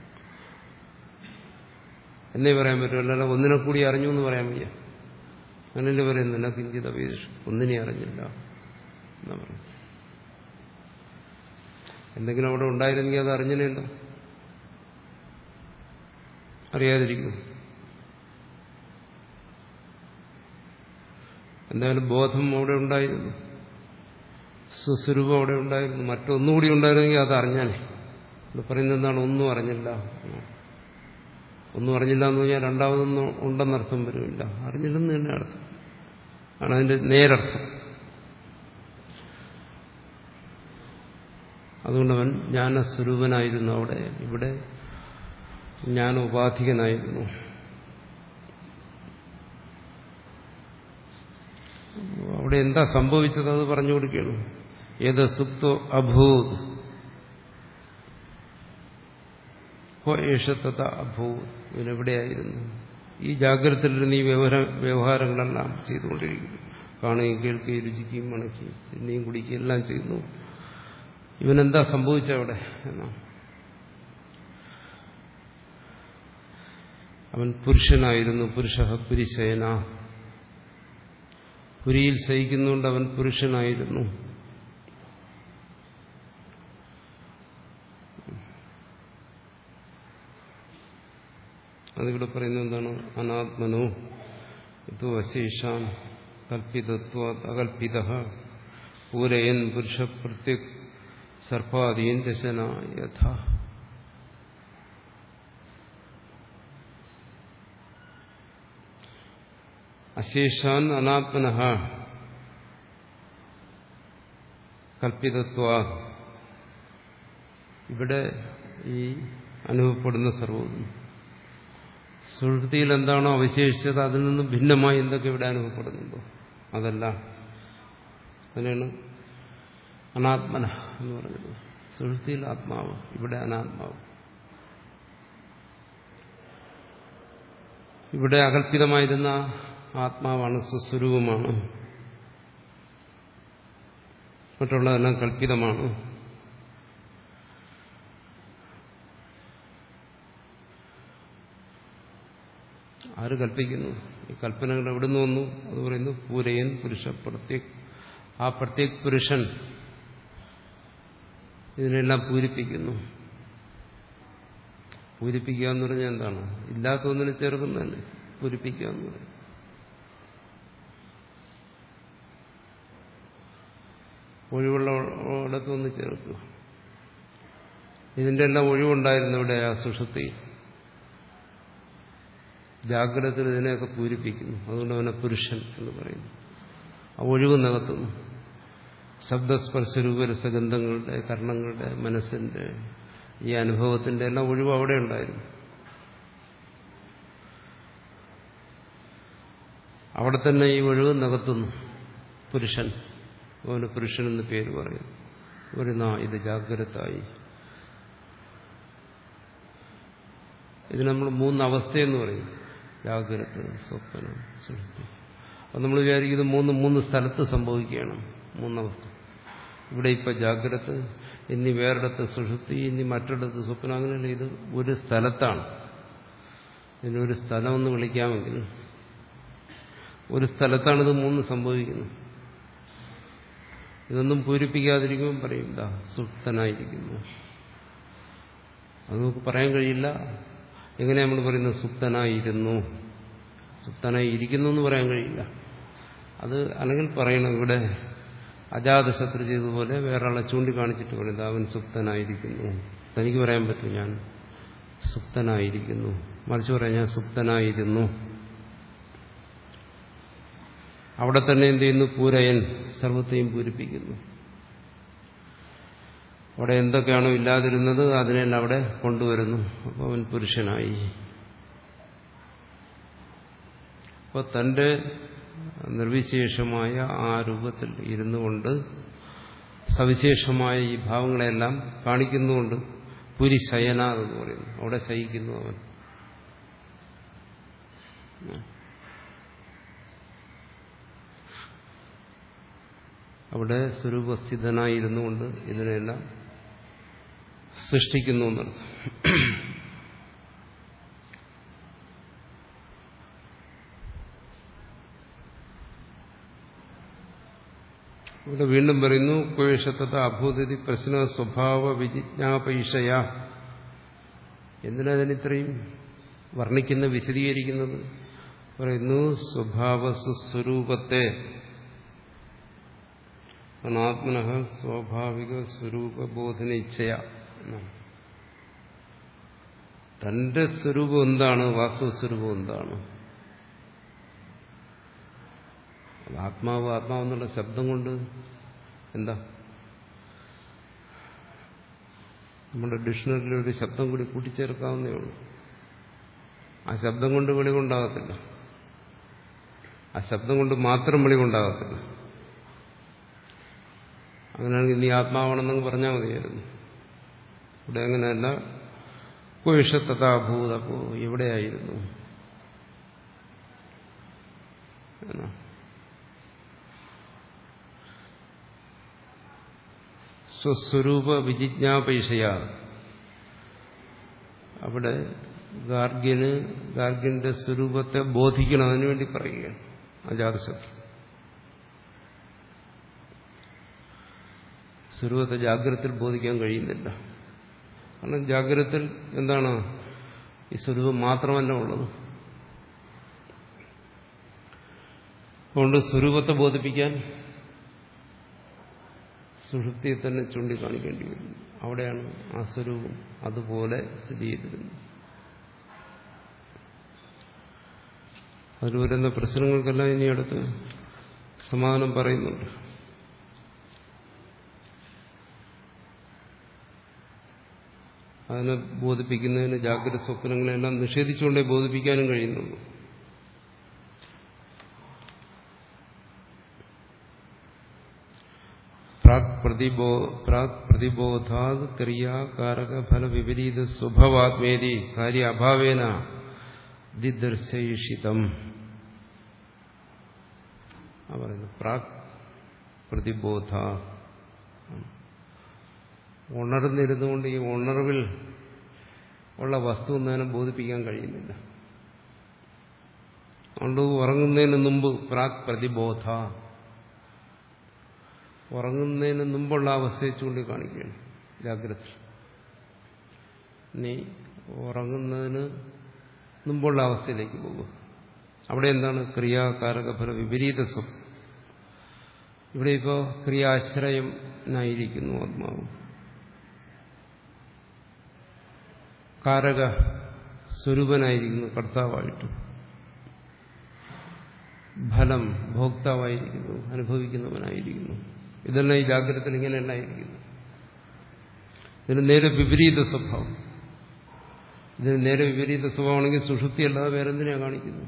എന്നേ പറയാൻ പറ്റുമല്ല ഒന്നിനെ കൂടി അറിഞ്ഞു എന്ന് പറയാൻ വയ്യ അങ്ങനെയല്ലേ പറയുന്നില്ല കിഞ്ചിത് അവയദിഷം ഒന്നിനെ അറിഞ്ഞില്ല എന്നാ പറഞ്ഞു എന്തെങ്കിലും അവിടെ ഉണ്ടായിരുന്നെങ്കിൽ അത് അറിഞ്ഞില്ലല്ലോ അറിയാതിരിക്കും എന്തായാലും ബോധം അവിടെ ഉണ്ടായിരുന്നു സുസ്വരൂപം അവിടെ ഉണ്ടായിരുന്നു മറ്റൊന്നുകൂടി ഉണ്ടായിരുന്നെങ്കിൽ അത് അറിഞ്ഞാലേ ഇത് പറയുന്നത് എന്താണ് ഒന്നും അറിഞ്ഞില്ല ഒന്നും അറിഞ്ഞില്ല എന്ന് പറഞ്ഞാൽ രണ്ടാമതൊന്നും ഉണ്ടെന്നർത്ഥം വരുമില്ല അറിഞ്ഞില്ലെന്ന് തന്നെ അർത്ഥം ആണ് അതിന്റെ നേരർത്ഥം അതുകൊണ്ട് അവൻ ജ്ഞാനസ്വരൂപനായിരുന്നു അവിടെ ഇവിടെ ജ്ഞാനോപാധികനായിരുന്നു അവിടെ എന്താ സംഭവിച്ചത് അത് പറഞ്ഞു കൊടുക്കുകയാണ് ഏത് സുപ്തോ അഭൂത് ഏഷത്തത അഭൂത് ഇവനെവിടെയായിരുന്നു ഈ ജാഗ്രതയിൽ നീ വ്യവഹാര വ്യവഹാരങ്ങളെല്ലാം ചെയ്തുകൊണ്ടിരിക്കുന്നു കാണുകയും കേൾക്കുകയും രുചിക്കുകയും മണക്കുകയും തിന്നുകയും കുടിക്കുകയും എല്ലാം ചെയ്യുന്നു ഇവനെന്താ സംഭവിച്ചവിടെ എന്നാ അവൻ പുരുഷനായിരുന്നു പുരുഷ പുരിശയന പുരിയിൽ ശയിക്കുന്നുകൊണ്ട് അവൻ പുരുഷനായിരുന്നു അതിവിടെ പറയുന്നത് എന്താണ് അനാത്മനോ ഇത് അശേഷാം കൽപ്പിതത്വ അകൽപ്പിത പൂരയൻ പുരുഷ പ്രത്യേക് സർപ്പാദീൻ ദശന യഥ അശേഷാൻ അനാത്മന കൽപ്പിതത്വ ഇവിടെ ഈ അനുഭവപ്പെടുന്ന സർവ്വതും സുഹൃത്തിയിൽ എന്താണോ അവശേഷിച്ചത് അതിൽ നിന്നും ഭിന്നമായി എന്തൊക്കെ ഇവിടെ അനുഭവപ്പെടുന്നുണ്ടോ അതല്ല അതിനാണ് അനാത്മന എന്ന് പറഞ്ഞത് സുഹൃത്തിയിൽ ആത്മാവ് ഇവിടെ അനാത്മാവ് ഇവിടെ അകൽപ്പിതമായിരുന്ന ആത്മാവാണ് സ്വസ്വരൂപമാണ് മറ്റുള്ളതെല്ലാം കൽപ്പിതമാണ് ആര് കൽപ്പിക്കുന്നു ഈ കൽപ്പനകൾ എവിടുന്ന് വന്നു അത് പറയുന്നു പൂരയൻ പുരുഷ പ്രത്യേക് ആ പ്രത്യേക് പുരുഷൻ ഇതിനെല്ലാം പൂരിപ്പിക്കുന്നു പൂരിപ്പിക്കുക എന്ന് പറഞ്ഞാൽ എന്താണ് ഇല്ലാത്ത ഒന്നിനെ ചേർക്കുന്നതന്നെ പൂരിപ്പിക്കുക എന്ന് പറയും ഒഴിവുള്ള ഇടത്തൊന്ന് ചേർക്കുക ഇതിന്റെ എല്ലാം ഒഴിവുണ്ടായിരുന്നു ഇവിടെ ആ സുഷുപ്തി ജാഗ്രതത്തിൽ ഇതിനെയൊക്കെ പൂരിപ്പിക്കുന്നു അതുകൊണ്ട് അവനെ പുരുഷൻ എന്ന് പറയുന്നു ആ ഒഴിവ് നികത്തുന്നു ശബ്ദസ്പർശരൂപ രസഗന്ധങ്ങളുടെ കർണങ്ങളുടെ മനസ്സിന്റെ ഈ അനുഭവത്തിന്റെ എല്ലാം ഒഴിവ് അവിടെ ഉണ്ടായിരുന്നു അവിടെ തന്നെ ഈ ഒഴിവ് നികത്തുന്നു പുരുഷൻ അവന് പുരുഷനെന്ന് പേര് പറയും ഒരു നാ ഇത് ജാഗ്രതായി ഇത് നമ്മൾ മൂന്ന് അവസ്ഥയെന്ന് പറയും ജാഗ്രത സ്വപ്നം സുഷുപ്തി അത് നമ്മൾ വിചാരിക്കുന്നത് മൂന്ന് മൂന്ന് സ്ഥലത്ത് സംഭവിക്കുകയാണ് മൂന്നവസ്ഥ ഇവിടെ ഇപ്പൊ ജാഗ്രത ഇനി വേറിടത്ത് സുഷുപ്തി ഇനി മറ്റിടത്ത് സ്വപ്നം അങ്ങനെയല്ല ഇത് ഒരു സ്ഥലത്താണ് ഇതിനൊരു സ്ഥലമെന്ന് വിളിക്കാമെങ്കിൽ ഒരു സ്ഥലത്താണ് ഇത് മൂന്ന് സംഭവിക്കുന്നത് ഇതൊന്നും പൂരിപ്പിക്കാതിരിക്കുമ്പോൾ പറയും ദാ സുപ്തനായിരിക്കുന്നു അത് നമുക്ക് പറയാൻ കഴിയില്ല എങ്ങനെ നമ്മൾ പറയുന്നത് സുപ്തനായിരുന്നു സുപ്തനായി ഇരിക്കുന്നു എന്ന് പറയാൻ കഴിയില്ല അത് അല്ലെങ്കിൽ പറയണം ഇവിടെ അജാതശത്രു ചെയ്തതുപോലെ വേറൊരാളെ ചൂണ്ടിക്കാണിച്ചിട്ട് പറയുന്നത് അവൻ സുപ്തനായിരിക്കുന്നു തനിക്ക് പറയാൻ പറ്റും ഞാൻ സുപ്തനായിരിക്കുന്നു മറിച്ച് പറയാം ഞാൻ സുപ്തനായിരുന്നു അവിടെ തന്നെ എന്ത് ചെയ്യുന്നു പൂരയൻ സർവത്തെയും പൂരിപ്പിക്കുന്നു അവിടെ എന്തൊക്കെയാണോ ഇല്ലാതിരുന്നത് അതിനെല്ലാം അവിടെ കൊണ്ടുവരുന്നു അപ്പോൾ അവൻ പുരുഷനായി അപ്പോൾ തന്റെ നിർവിശേഷമായ ആ രൂപത്തിൽ ഇരുന്നു കൊണ്ട് സവിശേഷമായ ഈ ഭാവങ്ങളെല്ലാം കാണിക്കുന്നുകൊണ്ട് പുരി ശയന എന്ന് പറയുന്നു അവിടെ ശയിക്കുന്നു അവൻ അവിടെ സ്വരൂപസ്ഥിതനായിരുന്നു കൊണ്ട് ഇതിനെല്ലാം സൃഷ്ടിക്കുന്നു എന്നർത്ഥം ഇവിടെ വീണ്ടും പറയുന്നു ക്വേഷത്തത അഭൂതി പ്രശ്ന സ്വഭാവ വിജിജ്ഞാപൈഷയ എന്തിനതിന് ഇത്രയും വർണ്ണിക്കുന്ന വിശദീകരിക്കുന്നത് പറയുന്നു സ്വഭാവ സുസ്വരൂപത്തെ അനാത്മന സ്വാഭാവിക സ്വരൂപബോധന ഇച്ഛയ തന്റെ സ്വരൂപം എന്താണ് വാസ്തവസ്വരൂപം എന്താണ് ആത്മാവ് ആത്മാവെന്നുള്ള ശബ്ദം കൊണ്ട് എന്താ നമ്മുടെ ഡിക്ഷണറിയിൽ ഒരു ശബ്ദം കൂടി കൂട്ടിച്ചേർക്കാവുന്നേ ഉള്ളൂ ആ ശബ്ദം കൊണ്ട് വെളിവുണ്ടാകത്തില്ല ആ ശബ്ദം കൊണ്ട് മാത്രം വെളിവുണ്ടാകത്തില്ല അങ്ങനെയാണെങ്കിൽ നീ ആത്മാവാണെന്നങ്ങ് പറഞ്ഞാൽ മതിയായിരുന്നു ഇവിടെ അങ്ങനെയല്ല കുവിഷത്തതാഭൂത അപ്പോ എവിടെയായിരുന്നു എന്നാ സ്വസ്വരൂപ വിജിജ്ഞാപേക്ഷയ അവിടെ ഗാർഗ്യന് ഗാർഗ്യന്റെ സ്വരൂപത്തെ ബോധിക്കണം അതിനുവേണ്ടി പറയുകയാണ് അജാതശത്രു സ്വരൂപത്തെ ജാഗ്രതത്തിൽ ബോധിക്കാൻ കഴിയുന്നില്ല കാരണം ജാഗ്രതത്തിൽ എന്താണ് ഈ സ്വരൂപം മാത്രമല്ല ഉള്ളത് അതുകൊണ്ട് സ്വരൂപത്തെ ബോധിപ്പിക്കാൻ സുഷുപ്തിയെ തന്നെ ചൂണ്ടിക്കാണിക്കേണ്ടി വരുന്നു അവിടെയാണ് ആ സ്വരൂപം അതുപോലെ സ്ഥിതി ചെയ്തിരുന്നത് അതിൽ വരുന്ന പ്രശ്നങ്ങൾക്കെല്ലാം ഇനി അടുത്ത് സമാധാനം പറയുന്നുണ്ട് അതിനെ ബോധിപ്പിക്കുന്നതിന് ജാഗ്രത സ്വപ്നങ്ങളെല്ലാം നിഷേധിച്ചുകൊണ്ടേ ബോധിപ്പിക്കാനും കഴിയുന്നുള്ളൂ പ്രാക് പ്രതിബോ പ്രാക് പ്രതിബോധാത് ക്രിയാകാരക ഫല വിപരീത സ്വഭാവാത്മേതി കാര്യ അഭാവേന ദിദർശയിഷിതം ആ പറയുന്നു പ്രാക് പ്രതിബോധ ഉണർന്നിരുന്നുകൊണ്ട് ഈ ഉണർവിൽ ഉള്ള വസ്തു എന്നതിനെ ബോധിപ്പിക്കാൻ കഴിയുന്നില്ല അതുകൊണ്ട് ഉറങ്ങുന്നതിന് മുമ്പ് പ്രാക് പ്രതിബോധ ഉറങ്ങുന്നതിന് മുമ്പുള്ള അവസ്ഥയെ ചൂണ്ടിക്കാണിക്കുകയാണ് ജാഗ്രത നീ ഉറങ്ങുന്നതിന് മുമ്പുള്ള അവസ്ഥയിലേക്ക് പോകുക അവിടെ എന്താണ് ക്രിയാകാരകഫല വിപരീത സ്വം ഇവിടെ ഇപ്പോൾ ക്രിയാശ്രയനായിരിക്കുന്നു ആത്മാവ് കാരക സ്വരൂപനായിരിക്കുന്നു കർത്താവായിട്ട് ഫലം ഭോക്താവായിരിക്കുന്നു അനുഭവിക്കുന്നവനായിരിക്കുന്നു ഇതെല്ലാം ഈ ജാഗ്രതത്തിൽ ഇങ്ങനെയല്ല ഇരിക്കുന്നു ഇതിന് നേരെ വിപരീത സ്വഭാവം ഇതിന് നേരെ വിപരീത സ്വഭാവമാണെങ്കിൽ സുഷുപ്തി അല്ലാതെ വേറെന്തിനാ കാണിക്കുന്നു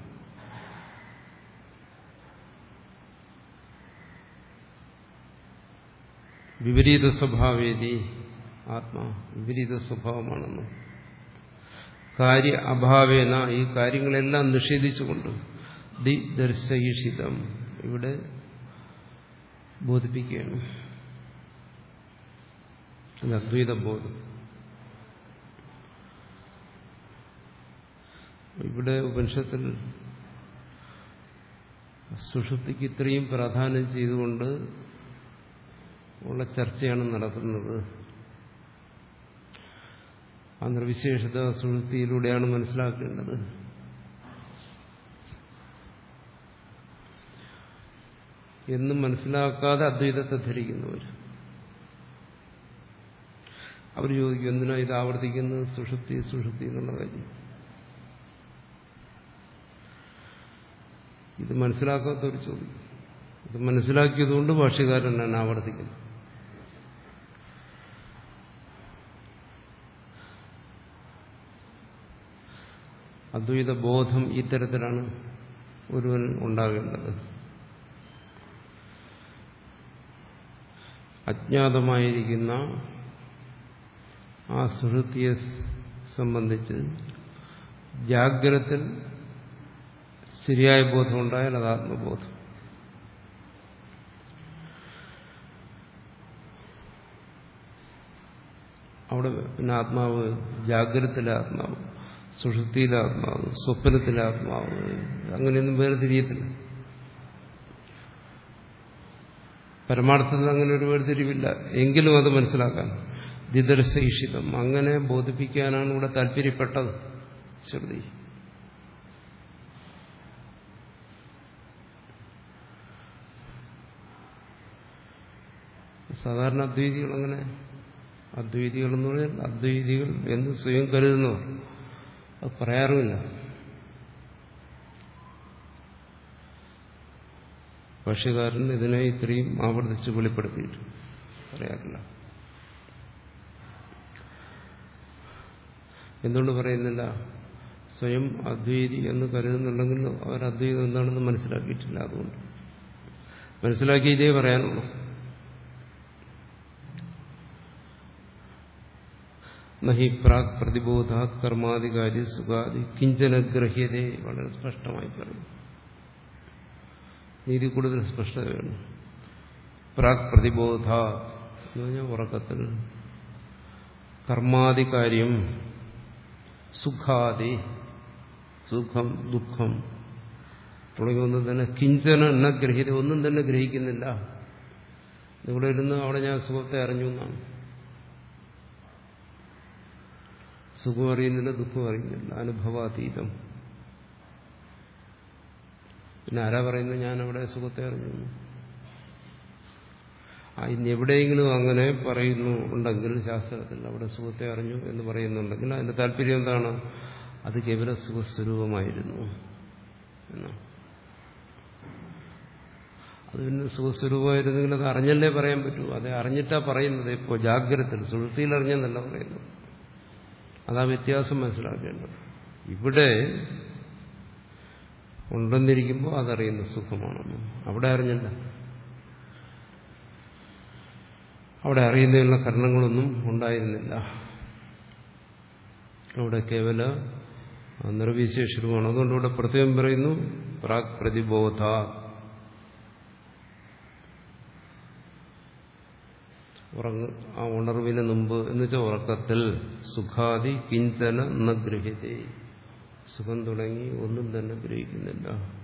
വിപരീത സ്വഭാവേദി ആത്മാ വിപരീത സ്വഭാവമാണെന്നും കാര്യ അഭാവേന ഈ കാര്യങ്ങളെല്ലാം നിഷേധിച്ചുകൊണ്ട് ദി ദർശയിഷിതം ഇവിടെ ബോധിപ്പിക്കുകയാണ് ഇത് അദ്വൈത ബോധം ഇവിടെ ഉപനിഷത്തിൽ സുഷുപ്തിക്ക് ഇത്രയും പ്രാധാന്യം ചെയ്തുകൊണ്ട് ഉള്ള ചർച്ചയാണ് നടക്കുന്നത് ആ നിർവിശേഷത സുഷുപ്തിയിലൂടെയാണ് മനസ്സിലാക്കേണ്ടത് എന്നും മനസ്സിലാക്കാതെ അദ്വൈതത്തെ ധരിക്കുന്നവർ അവർ ചോദിക്കും എന്തിനാ ഇത് ആവർത്തിക്കുന്നത് സുഷുപ്തി സുഷുപ്തി എന്നുള്ള കാര്യം ഇത് മനസ്സിലാക്കാത്തവർ ചോദിക്കും ഇത് മനസ്സിലാക്കിയതുകൊണ്ട് ഭാഷ്യകാരനാണ് ആവർത്തിക്കുന്നത് അദ്വൈത ബോധം ഇത്തരത്തിലാണ് ഒരുവൻ ഉണ്ടാകേണ്ടത് അജ്ഞാതമായിരിക്കുന്ന ആ സുഹൃത്തിയെ സംബന്ധിച്ച് ജാഗ്രത്തിൽ ശരിയായ ബോധം ഉണ്ടായാൽ അത് ആത്മബോധം അവിടെ പിന്നെ ആത്മാവ് ജാഗ്രതത്തിലെ ആത്മാവ് സുഷുപ്തിയിലെ ആത്മാവ് സ്വപ്നത്തിലെ ആത്മാവ് അങ്ങനെയൊന്നും വേർതിരിയത്തില്ല പരമാർത്ഥത്തിൽ അങ്ങനെ ഒരു വേർതിരിവില്ല എങ്കിലും അത് മനസ്സിലാക്കാൻ ദിദർശയിഷിതം അങ്ങനെ ബോധിപ്പിക്കാനാണ് ഇവിടെ താല്പര്യപ്പെട്ടത് ശ്രുതി സാധാരണ അദ്വൈതികൾ അങ്ങനെ അദ്വൈതികൾ എന്ന് പറഞ്ഞാൽ അദ്വൈതികൾ എന്ന് സ്വയം കരുതുന്നവർ അത് പറയാറുമില്ല ഭാഷ്യകാരൻ ഇതിനെ ഇത്രയും ആവർത്തിച്ച് വെളിപ്പെടുത്തിയിട്ട് പറയാറില്ല എന്തുകൊണ്ട് പറയുന്നില്ല സ്വയം അദ്വൈതി എന്ന് കരുതുന്നുണ്ടെങ്കിൽ അവർ അദ്വൈതം എന്താണെന്ന് മനസ്സിലാക്കിയിട്ടില്ല അതുകൊണ്ട് മനസ്സിലാക്കി ഇതേ പറയാനുള്ളൂ നഹി പ്രാക് പ്രതിബോധാത് കർമാധികാരി സുഖാദി കിഞ്ചന ഗ്രഹ്യതയെ വളരെ സ്പഷ്ടമായി പറയും നീതി കൂടുതൽ സ്പഷ്ടത വേണം പ്രാക് പ്രതിബോധ എന്ന് പറഞ്ഞാൽ ഉറക്കത്തിൽ കർമാധികാര്യം സുഖാദി സുഖം ദുഃഖം തുടങ്ങി ഒന്നും തന്നെ കിഞ്ചന എന്ന ഗ്രഹീത ഒന്നും തന്നെ ഗ്രഹിക്കുന്നില്ല ഇവിടെ ഇരുന്ന് അവിടെ ഞാൻ സുഖത്തെ അറിഞ്ഞു എന്നാണ് സുഖം അറിയുന്നില്ല ദുഃഖം അറിയുന്നില്ല അനുഭവാതീതം പിന്നെ ആരാ പറയുന്നത് ഞാൻ അവിടെ സുഖത്തെ അറിഞ്ഞു ആ ഇനി എവിടെയെങ്കിലും അങ്ങനെ പറയുന്നു ഉണ്ടെങ്കിൽ ശാസ്ത്രത്തിൽ അവിടെ സുഖത്തെ അറിഞ്ഞു എന്ന് പറയുന്നുണ്ടെങ്കിൽ അതിന്റെ താല്പര്യം എന്താണ് അത് കേവല സുഖസ്വരൂപമായിരുന്നു എന്നാണ് അത് പിന്നെ സുഖസ്വരൂപമായിരുന്നെങ്കിൽ അത് അറിഞ്ഞല്ലേ പറയാൻ പറ്റൂ അത് അറിഞ്ഞിട്ടാ പറയുന്നത് ഇപ്പോൾ ജാഗ്രതത്തിൽ സുഹൃത്തിയിൽ അറിഞ്ഞെന്നല്ല പറയുന്നത് അതാ വ്യത്യാസം മനസ്സിലാക്കേണ്ടത് ഇവിടെ ഉണ്ടെന്നിരിക്കുമ്പോൾ അതറിയുന്ന സുഖമാണെന്ന് അവിടെ അറിഞ്ഞില്ല അവിടെ അറിയുന്നതിനുള്ള കരണങ്ങളൊന്നും ഉണ്ടായിരുന്നില്ല അവിടെ കേവല നിർവിശേഷരുമാണ് അതുകൊണ്ട് ഇവിടെ പ്രത്യേകം പറയുന്നു പ്രാക് പ്രതിബോധ ഉറങ്ങ ആ ഉണർവിന് മുമ്പ് എന്ന് വെച്ചാൽ ഉറക്കത്തിൽ സുഖാദി കിഞ്ചന ന ഗ്രഹിതേ സുഖം തുടങ്ങി ഒന്നും തന്നെ ഗ്രഹിക്കുന്നില്ല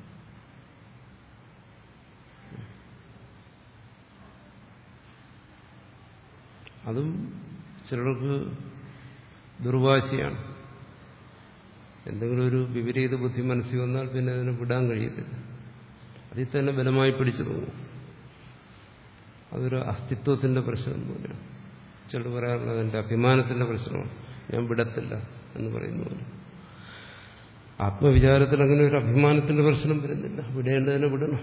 അതും ചിലർക്ക് ദുർവാശിയാണ് എന്തെങ്കിലും ഒരു വിപരീത ബുദ്ധി മനസ്സിൽ വന്നാൽ പിന്നെ അതിനെ വിടാൻ കഴിയത്തില്ല അതിൽ തന്നെ ബലമായി പിടിച്ചു തോന്നും അതൊരു അസ്തിത്വത്തിന്റെ പ്രശ്നം പോലെയാണ് ചിലർ പറയാറുള്ളത് എൻ്റെ അഭിമാനത്തിന്റെ പ്രശ്നമാണ് ഞാൻ വിടത്തില്ല എന്ന് പറയുന്ന പോലെ ആത്മവിചാരത്തിൽ അങ്ങനെ ഒരു അഭിമാനത്തിന്റെ പ്രശ്നം വരുന്നില്ല വിടേണ്ടതിനെ വിടണം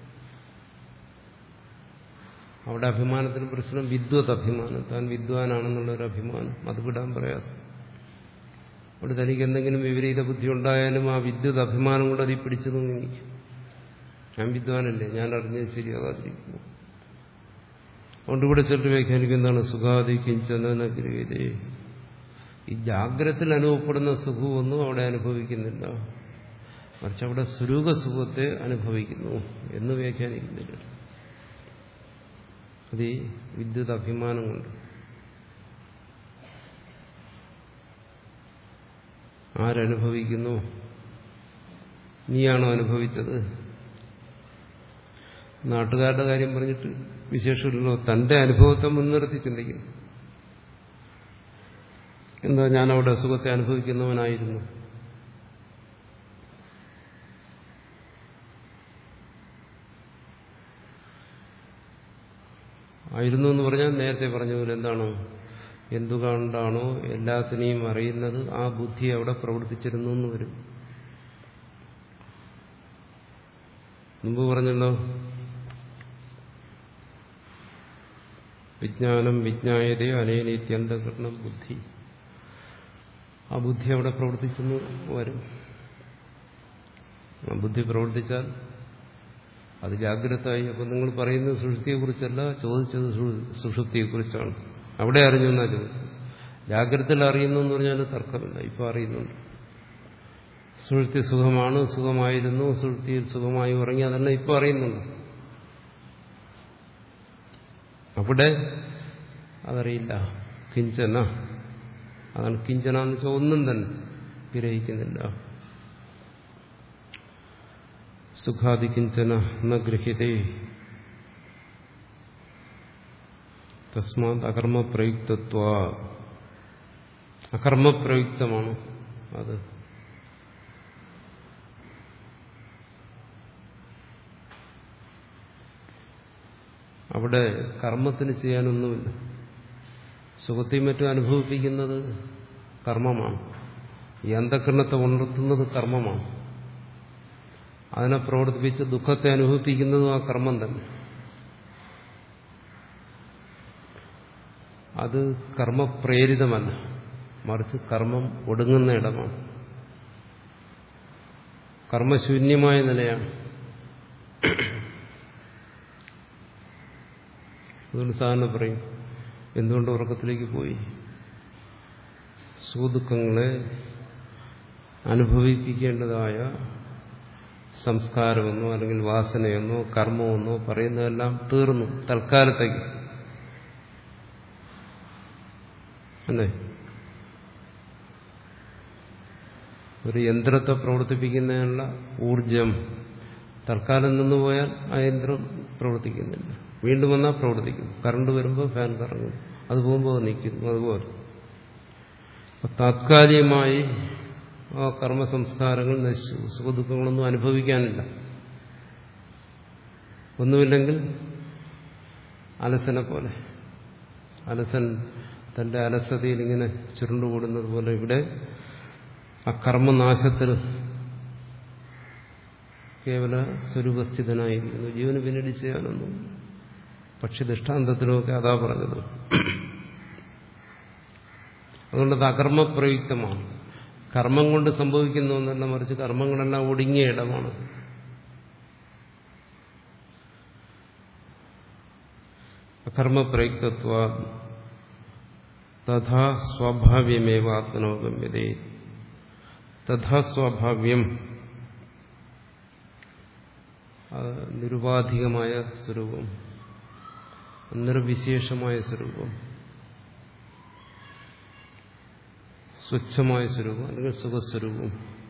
അവിടെ അഭിമാനത്തിന് പ്രശ്നം വിദ്വത് അഭിമാനം താൻ വിദ്വാനാണെന്നുള്ള ഒരു അഭിമാനം അത് വിടാൻ പ്രയാസം അവിടെ തനിക്ക് എന്തെങ്കിലും വിപരീത ബുദ്ധി ഉണ്ടായാലും ആ വിദ്യുത് അഭിമാനം കൊണ്ട് അതിൽ പിടിച്ചു തൂങ്ങിക്കും ഞാൻ വിദ്വാനല്ലേ ഞാൻ അറിഞ്ഞത് ശരിയാകാതിരിക്കുന്നു അതുകൊണ്ട് ഇവിടെ ചിലർ വ്യാഖ്യാനിക്കുന്നതാണ് സുഖാദി കിഞ്ചന ഗിരിതേ ഈ ജാഗ്രത്തിൽ അനുഭവപ്പെടുന്ന സുഖമൊന്നും അവിടെ അനുഭവിക്കുന്നില്ല മറിച്ച് അവിടെ സ്വരൂപ സുഖത്തെ അനുഭവിക്കുന്നു എന്ന് വ്യാഖ്യാനിക്കുന്നില്ല അത് ഈ വിദ്യുത് അഭിമാനം കൊണ്ട് ആരനുഭവിക്കുന്നു നീയാണോ അനുഭവിച്ചത് നാട്ടുകാരുടെ കാര്യം പറഞ്ഞിട്ട് വിശേഷമില്ലല്ലോ തന്റെ അനുഭവത്തെ മുൻനിർത്തി ചിന്തിക്കുന്നു എന്താ ഞാൻ അവിടെ സുഖത്തെ അനുഭവിക്കുന്നവനായിരുന്നു ആയിരുന്നു എന്ന് പറഞ്ഞാൽ നേരത്തെ പറഞ്ഞ പോലെ എന്താണ് എന്തുകൊണ്ടാണോ എല്ലാത്തിനെയും അറിയുന്നത് ആ ബുദ്ധി അവിടെ പ്രവർത്തിച്ചിരുന്നു എന്ന് വരും മുമ്പ് പറഞ്ഞല്ലോ വിജ്ഞാനം വിജ്ഞായതേ അനേനിത്യന്തകരണം ബുദ്ധി ആ ബുദ്ധി അവിടെ പ്രവർത്തിച്ചെന്ന് വരും ആ ബുദ്ധി പ്രവർത്തിച്ചാൽ അത് ജാഗ്രതയായി അപ്പം നിങ്ങൾ പറയുന്നത് സുഷുപ്തിയെക്കുറിച്ചല്ല ചോദിച്ചത് സുഷുപ്തിയെക്കുറിച്ചാണ് അവിടെ അറിഞ്ഞു എന്നാ ചോദിച്ചത് ജാഗ്രതയിൽ അറിയുന്നു എന്ന് പറഞ്ഞാൽ തർക്കമില്ല ഇപ്പൊ അറിയുന്നുണ്ട് സുഷുപ്തി സുഖമാണ് സുഖമായിരുന്നു സുഷുപ്തിയിൽ സുഖമായി ഉറങ്ങി അതെല്ലാം ഇപ്പൊ അറിയുന്നുണ്ട് അവിടെ അതറിയില്ല കിഞ്ചന അതാണ് കിഞ്ചന എന്ന് വെച്ചാൽ ഒന്നും തന്നെ ഗ്രഹിക്കുന്നില്ല സുഖാദി കിഞ്ചന ന ഗൃഹ്യതേ തസ്മാത് അകർമ്മപ്രയുക്തത്വ അകർമ്മപ്രയുക്തമാണ് അത് അവിടെ കർമ്മത്തിന് ചെയ്യാനൊന്നുമില്ല സുഖത്തെയും മറ്റും അനുഭവിപ്പിക്കുന്നത് കർമ്മമാണ് ഈ അന്ധകരണത്തെ ഉണർത്തുന്നത് കർമ്മമാണ് അതിനെ പ്രവർത്തിപ്പിച്ച് ദുഃഖത്തെ അനുഭവിപ്പിക്കുന്നതും ആ കർമ്മം തന്നെ അത് കർമ്മപ്രേരിതമല്ല മറിച്ച് കർമ്മം ഒടുങ്ങുന്ന ഇടമാണ് കർമ്മശൂന്യമായ നിലയാണ് അതുകൊണ്ട് സാധാരണ പറയും എന്തുകൊണ്ട് ഉറക്കത്തിലേക്ക് പോയി സുഖദുഃഖങ്ങളെ അനുഭവിപ്പിക്കേണ്ടതായ സംസ്കാരമെന്നോ അല്ലെങ്കിൽ വാസനയെന്നോ കർമ്മമെന്നോ പറയുന്നതെല്ലാം തീർന്നു തൽക്കാലത്തേക്ക് അല്ലേ ഒരു യന്ത്രത്തെ പ്രവർത്തിപ്പിക്കുന്നതിനുള്ള ഊർജം തൽക്കാലം നിന്ന് പോയാൽ ആ യന്ത്രം പ്രവർത്തിക്കുന്നില്ല വീണ്ടും വന്നാൽ പ്രവർത്തിക്കും കറണ്ട് വരുമ്പോൾ ഫാൻ കറങ്ങും അത് പോകുമ്പോൾ നിൽക്കുന്നു അതുപോലെ താത്കാലികമായി ആ കർമ്മ സംസ്കാരങ്ങൾ നശിച്ചു സുഖദുഃഖങ്ങളൊന്നും അനുഭവിക്കാനില്ല ഒന്നുമില്ലെങ്കിൽ അലസനെ പോലെ അലസൻ തന്റെ അലസതയിൽ ഇങ്ങനെ ചുരുണ്ടുകൂടുന്നത് പോലെ ഇവിടെ ആ കർമ്മനാശത്തിൽ കേവല സ്വരൂപസ്ഥിതനായിരിക്കുന്നു ജീവന് പിന്നീട് ചെയ്യാനൊന്നും പക്ഷി ദൃഷ്ടാന്തത്തിലുമൊക്കെ അതാ പറഞ്ഞത് അതുകൊണ്ട് അകർമ്മപ്രയുക്തമാണ് കർമ്മം കൊണ്ട് സംഭവിക്കുന്ന ഒന്നല്ല മറിച്ച് കർമ്മങ്ങളെല്ലാം ഒടുങ്ങിയ ഇടമാണ് അകർമ്മപ്രയുക്തത്വ തഥാ സ്വാഭാവ്യമേവ ആത്മനോഗമ്യതേ തഥാ സ്വാഭാവ്യം നിരുപാധികമായ സ്വരൂപം നിർവിശേഷമായ സ്വരൂപം സ്വച്ഛമായ സ്വരൂപം അല്ലെങ്കിൽ സുഖസ്വരൂപം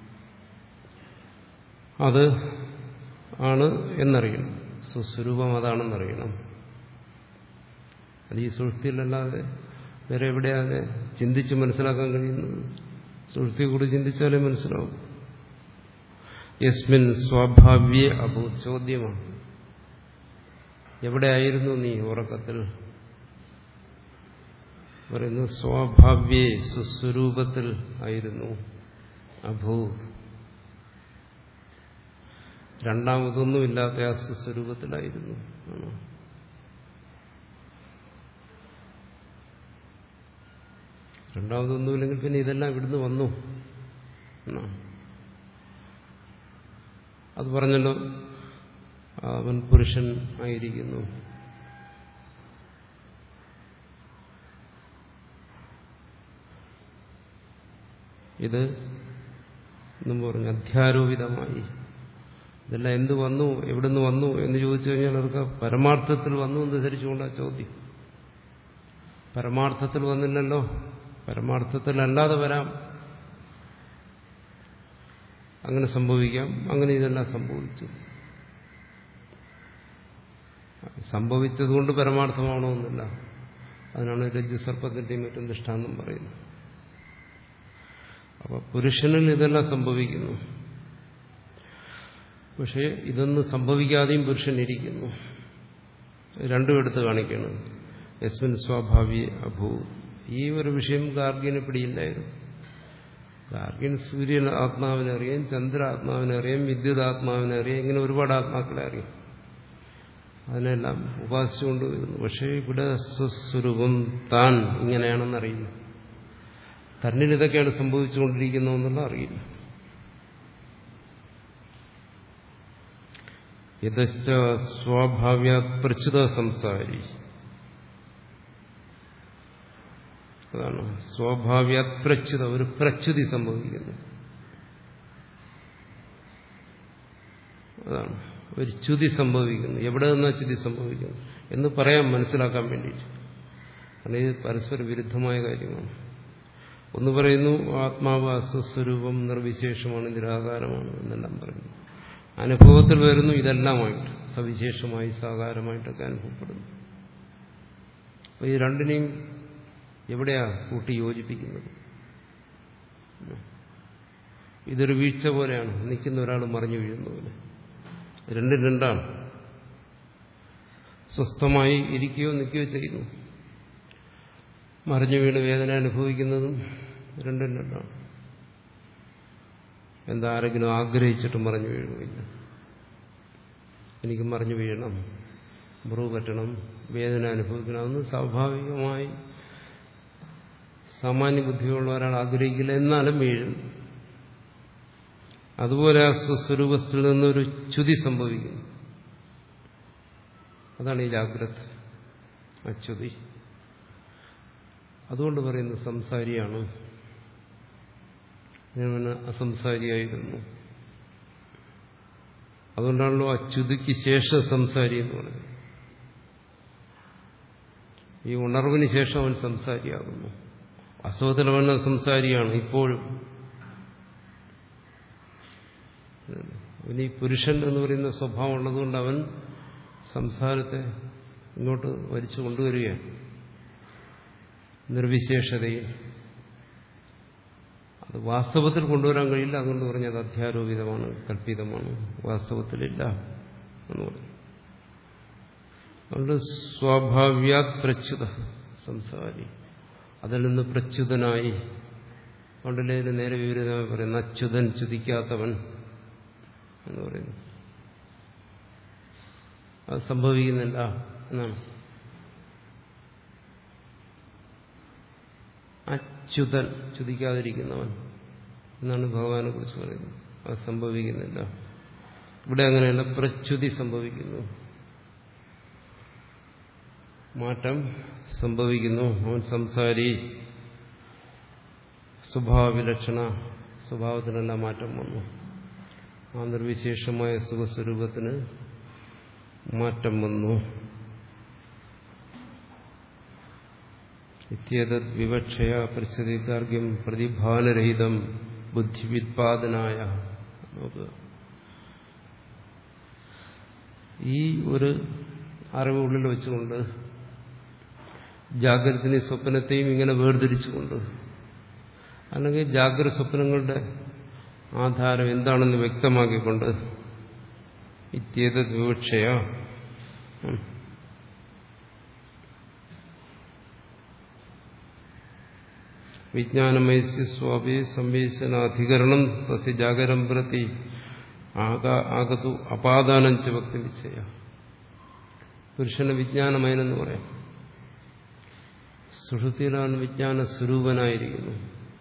അത് ആണ് എന്നറിയണം സ്വസ്വരൂപം അതാണെന്നറിയണം അത് ഈ സുഷ്ടിയിലല്ലാതെ വേറെ എവിടെയാതെ ചിന്തിച്ച് മനസ്സിലാക്കാൻ കഴിയുന്നത് സുഷ്ടിയെ കൂടി ചിന്തിച്ചാലേ മനസ്സിലാവും യസ്മിൻ സ്വാഭാവ്യ അഭൂ ചോദ്യമാണ് എവിടെയായിരുന്നു നീ ഉറക്കത്തിൽ പറയുന്നു സ്വാഭാവ്യേ സുസ്വരൂപത്തിൽ ആയിരുന്നു അഭൂ രണ്ടാമതൊന്നുമില്ലാത്ത ആ സുസ്വരൂപത്തിലായിരുന്നു രണ്ടാമതൊന്നുമില്ലെങ്കിൽ പിന്നെ ഇതെല്ലാം ഇവിടുന്ന് വന്നു അത് പറഞ്ഞല്ലോ അവൻ പുരുഷൻ ആയിരിക്കുന്നു ഇത് എന്നും പറഞ്ഞു അധ്യാരോപിതമായി ഇതെല്ലാം എന്ത് വന്നു എവിടുന്ന് വന്നു എന്ന് ചോദിച്ചു കഴിഞ്ഞാൽ അതൊക്കെ പരമാർത്ഥത്തിൽ വന്നു എന്ന് ധരിച്ചുകൊണ്ടാണ് ചോദ്യം പരമാർത്ഥത്തിൽ വന്നില്ലല്ലോ പരമാർത്ഥത്തിലല്ലാതെ വരാം അങ്ങനെ സംഭവിക്കാം അങ്ങനെ ഇതെല്ലാം സംഭവിച്ചു സംഭവിച്ചതുകൊണ്ട് പരമാർത്ഥമാണോന്നില്ല അതിനാണ് രജ്ജുസർപ്പത്തിന്റെയും മറ്റും ദൃഷ്ടാന്തം പറയുന്നത് അപ്പൊ പുരുഷനിൽ ഇതെല്ലാം സംഭവിക്കുന്നു പക്ഷേ ഇതൊന്നും സംഭവിക്കാതെയും പുരുഷൻ ഇരിക്കുന്നു രണ്ടും എടുത്ത് കാണിക്കണം യസ്മിൻ സ്വാഭാവി അഭൂ ഈ ഒരു വിഷയം ഗാർഗ്യന് പിടിയില്ലായിരുന്നു ഗാർഗ്യൻ സൂര്യൻ ആത്മാവിനെ അറിയാം ചന്ദ്ര ആത്മാവിനെ അറിയാം വിദ്യുത് ആത്മാവിനെ അറിയാം ഇങ്ങനെ ഒരുപാട് ആത്മാക്കളെ അറിയാം അതിനെല്ലാം ഉപാസിച്ചുകൊണ്ട് വരുന്നു പക്ഷേ ഇവിടെ സ്വസ്വരൂപം താൻ ഇങ്ങനെയാണെന്നറിയില്ല തന്നിൽ ഇതൊക്കെയാണ് സംഭവിച്ചുകൊണ്ടിരിക്കുന്നതെന്നുള്ള അറിയില്ല യഥശ്ച സ്വാഭാവ്യാത് പ്രച്യുത സംസാരി അതാണ് സ്വാഭാവ്യാത് പ്രച്യുത ഒരു പ്രച്യുതി സംഭവിക്കുന്നു അതാണ് ഒരു ച്യുതി സംഭവിക്കുന്നു എവിടെ നിന്നാ ച്യുതി സംഭവിക്കുന്നു എന്ന് പറയാൻ മനസ്സിലാക്കാൻ വേണ്ടിയിട്ട് കാരണം ഇത് പരസ്പര വിരുദ്ധമായ കാര്യമാണ് ഒന്ന് പറയുന്നു ആത്മാവ് അസ്വസ്വരൂപം നിർവിശേഷമാണ് നിരാകാരമാണ് എന്നെല്ലാം പറയുന്നു അനുഭവത്തിൽ വരുന്നു ഇതെല്ലാമായിട്ട് സവിശേഷമായി സാകാരമായിട്ടൊക്കെ അനുഭവപ്പെടുന്നു അപ്പൊ ഈ രണ്ടിനെയും എവിടെയാ കൂട്ടി യോജിപ്പിക്കുന്നത് ഇതൊരു വീഴ്ച പോലെയാണ് നിൽക്കുന്ന ഒരാൾ മറിഞ്ഞു വീഴുന്ന പോലെ രണ്ടും രണ്ടാണ് സ്വസ്ഥമായി ഇരിക്കുകയോ നിൽക്കുകയോ ചെയ്യുന്നു മറിഞ്ഞു വീണ് വേദന അനുഭവിക്കുന്നതും രണ്ടും രണ്ടാണ് എന്താ ആരെങ്കിലും ആഗ്രഹിച്ചിട്ട് മറിഞ്ഞു വീഴുകയില്ല എനിക്ക് മറിഞ്ഞു വീഴണം മുറിവ് പറ്റണം വേദന അനുഭവിക്കണം അതൊന്ന് സ്വാഭാവികമായി സാമാന്യ ബുദ്ധിയുള്ള ഒരാൾ ആഗ്രഹിക്കില്ല എന്നാലും വീഴും അതുപോലെ ആ സ്വസ്വരൂപത്തിൽ നിന്നൊരു ച്യുതി സംഭവിക്കുന്നു അതാണ് ഈ ജാഗ്രത അച്യുതി അതുകൊണ്ട് പറയുന്നത് സംസാരിയാണ് ഞാൻ അസംസാരിയായിരുന്നു അതുകൊണ്ടാണല്ലോ അച്യുതിക്ക് ശേഷം സംസാരി എന്ന് പറയുന്നത് ഈ ഉണർവിന് ശേഷം അവൻ സംസാരിയാകുന്നു വാസ്തവത്തിൽ അവൻ സംസാരിയാണ് ഇപ്പോഴും അവന് ഈ പുരുഷൻ എന്ന് പറയുന്ന സ്വഭാവം ഉള്ളതുകൊണ്ട് അവൻ സംസാരത്തെ ഇങ്ങോട്ട് വലിച്ചു കൊണ്ടുവരികയാണ് നിർവിശേഷതയിൽ അത് വാസ്തവത്തിൽ കൊണ്ടുവരാൻ കഴിയില്ല അതുകൊണ്ട് പറഞ്ഞത് അധ്യാരോപിതമാണ് കല്പിതമാണ് വാസ്തവത്തിലില്ല എന്ന് പറഞ്ഞു അതുകൊണ്ട് സ്വാഭാവ്യാത് പ്രച്യുത സംസാരി അതിൽ നിന്ന് പ്രച്യുതനായി അതുകൊണ്ടല്ലേ ഇതിന് നേരെ വിപരീതമായി പറയുന്ന അച്യുതൻ ചുതിക്കാത്തവൻ എന്ന് പറയുന്നു അത് സംഭവിക്കുന്നില്ല എന്നാണ് അച്യുതൻ ചുതിക്കാതിരിക്കുന്നവൻ എന്നാണ് ഭഗവാനെ കുറിച്ച് പറയുന്നത് അത് സംഭവിക്കുന്നില്ല ഇവിടെ അങ്ങനെയല്ല പ്രച്യുതി സംഭവിക്കുന്നു മാറ്റം സംഭവിക്കുന്നു അവൻ സംസാരി സ്വഭാവവിലക്ഷണ സ്വഭാവത്തിനെല്ലാം മാറ്റം വന്നു ആ നിർവിശേഷമായ സുഖസ്വരൂപത്തിന് മാറ്റം വന്നു ഇത്യേതത് വിവക്ഷയ പരിസ്ഥിതികാർഗ്യം പ്രതിഭാനരഹിതം ബുദ്ധിവിത്പാദനായ നോക്കുക ഈ ഒരു അറിവ് ഉള്ളിൽ വെച്ചുകൊണ്ട് ജാഗ്രതത്തിനെ സ്വപ്നത്തെയും ഇങ്ങനെ വേർതിരിച്ചുകൊണ്ട് അല്ലെങ്കിൽ ജാഗ്രത സ്വപ്നങ്ങളുടെ ആധാരം എന്താണെന്ന് വ്യക്തമാക്കിക്കൊണ്ട് ഇത്യേതത് വിവക്ഷയ വിജ്ഞാനമയസ്യ സ്വാഭി സംവേശനാധികരണം തസ്യ ജാഗരം പ്രതി ആകത്തു അപാദാനം ച ഭക്തി നിശ്ചയ പുരുഷന് വിജ്ഞാനമയനെന്ന് പറയാം സുഷുതിയിലാണ് വിജ്ഞാന സ്വരൂപനായിരിക്കുന്നു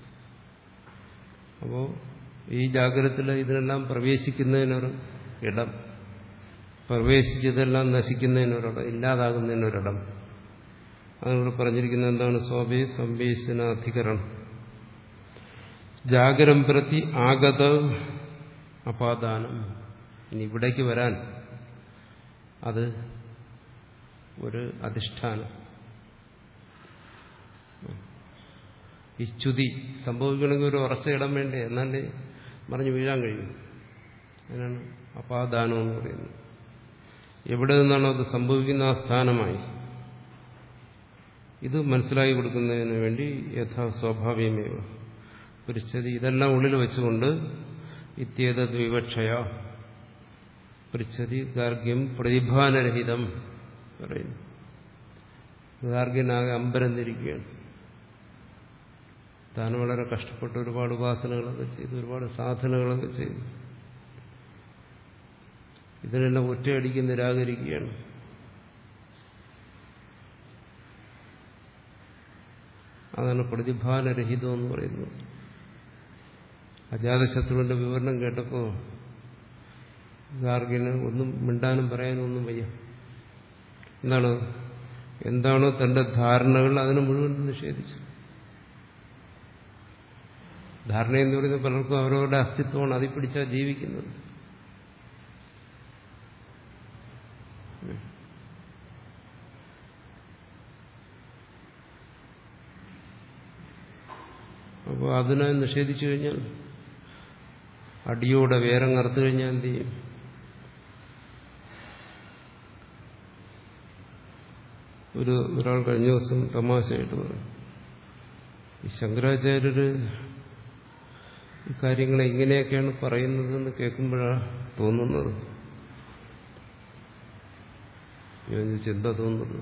അപ്പോ ഈ ജാഗ്രതത്തിൽ ഇതിനെല്ലാം പ്രവേശിക്കുന്നതിനൊരു ഇടം പ്രവേശിച്ചതെല്ലാം നശിക്കുന്നതിനൊരിടം ഇല്ലാതാകുന്നതിനൊരിടം അതിനോട് പറഞ്ഞിരിക്കുന്നത് എന്താണ് സ്വാഭി സംവേശനാധികരണം ജാഗരം പ്രതി ആഗത അപാദാനം ഇനി ഇവിടേക്ക് വരാൻ അത് ഒരു അധിഷ്ഠാനം ഈ ചുതി സംഭവിക്കണമെങ്കിൽ ഒരു ഉറച്ച ഇടം വേണ്ടേ എന്നാലേ മറിഞ്ഞു വീഴാൻ കഴിയും അതിനാണ് അപാദാനം എന്ന് പറയുന്നത് എവിടെ നിന്നാണോ അത് സംഭവിക്കുന്ന ആ സ്ഥാനമായി ഇത് മനസ്സിലാക്കി കൊടുക്കുന്നതിന് വേണ്ടി യഥാ സ്വാഭാവികമേവ പരിസ്ഥിതി ഇതെല്ലാം ഉള്ളിൽ വെച്ചുകൊണ്ട് ഇത്യേതത് വിവക്ഷയ പരിസ്ഥിതി ഗാർഗ്യം പ്രതിഭാനരഹിതം പറയുന്നു ഗാർഗ്യനാകെ അമ്പരന്നിരിക്കുകയാണ് താൻ വളരെ കഷ്ടപ്പെട്ട് ഒരുപാട് ഉപാസനകളൊക്കെ ചെയ്തു ഒരുപാട് സാധനകളൊക്കെ ചെയ്തു ഇതിനെല്ലാം ഒറ്റയടിക്ക് നിരാകരിക്കുകയാണ് അതാണ് പ്രതിഭാനരഹിതം എന്ന് പറയുന്നത് അജാതശത്രുവിന്റെ വിവരണം കേട്ടപ്പോൾ ഗാർഗിന് ഒന്നും മിണ്ടാനും പറയാനും ഒന്നും വയ്യ എന്താണ് എന്താണോ തന്റെ ധാരണകൾ അതിനെ മുഴുവൻ നിഷേധിച്ചു ധാരണ എന്ന് പറയുന്നത് പലർക്കും അവരവരുടെ അസ്തിത്വമാണ് അതിൽ പിടിച്ചാൽ ജീവിക്കുന്നത് അപ്പോൾ അതിനെ നിഷേധിച്ചു കഴിഞ്ഞാൽ അടിയോടെ വേരങ്ങറുത്തു കഴിഞ്ഞാൽ എന്ത് ചെയ്യും ഒരു ഒരാൾ കഴിഞ്ഞ ദിവസം തമാശയായിട്ട് പറഞ്ഞു ഈ ശങ്കരാചാര്യര് ഈ കാര്യങ്ങളെ ഇങ്ങനെയൊക്കെയാണ് പറയുന്നതെന്ന് കേൾക്കുമ്പോഴാണ് തോന്നുന്നത് ഞാൻ ചിന്ത തോന്നുന്നത്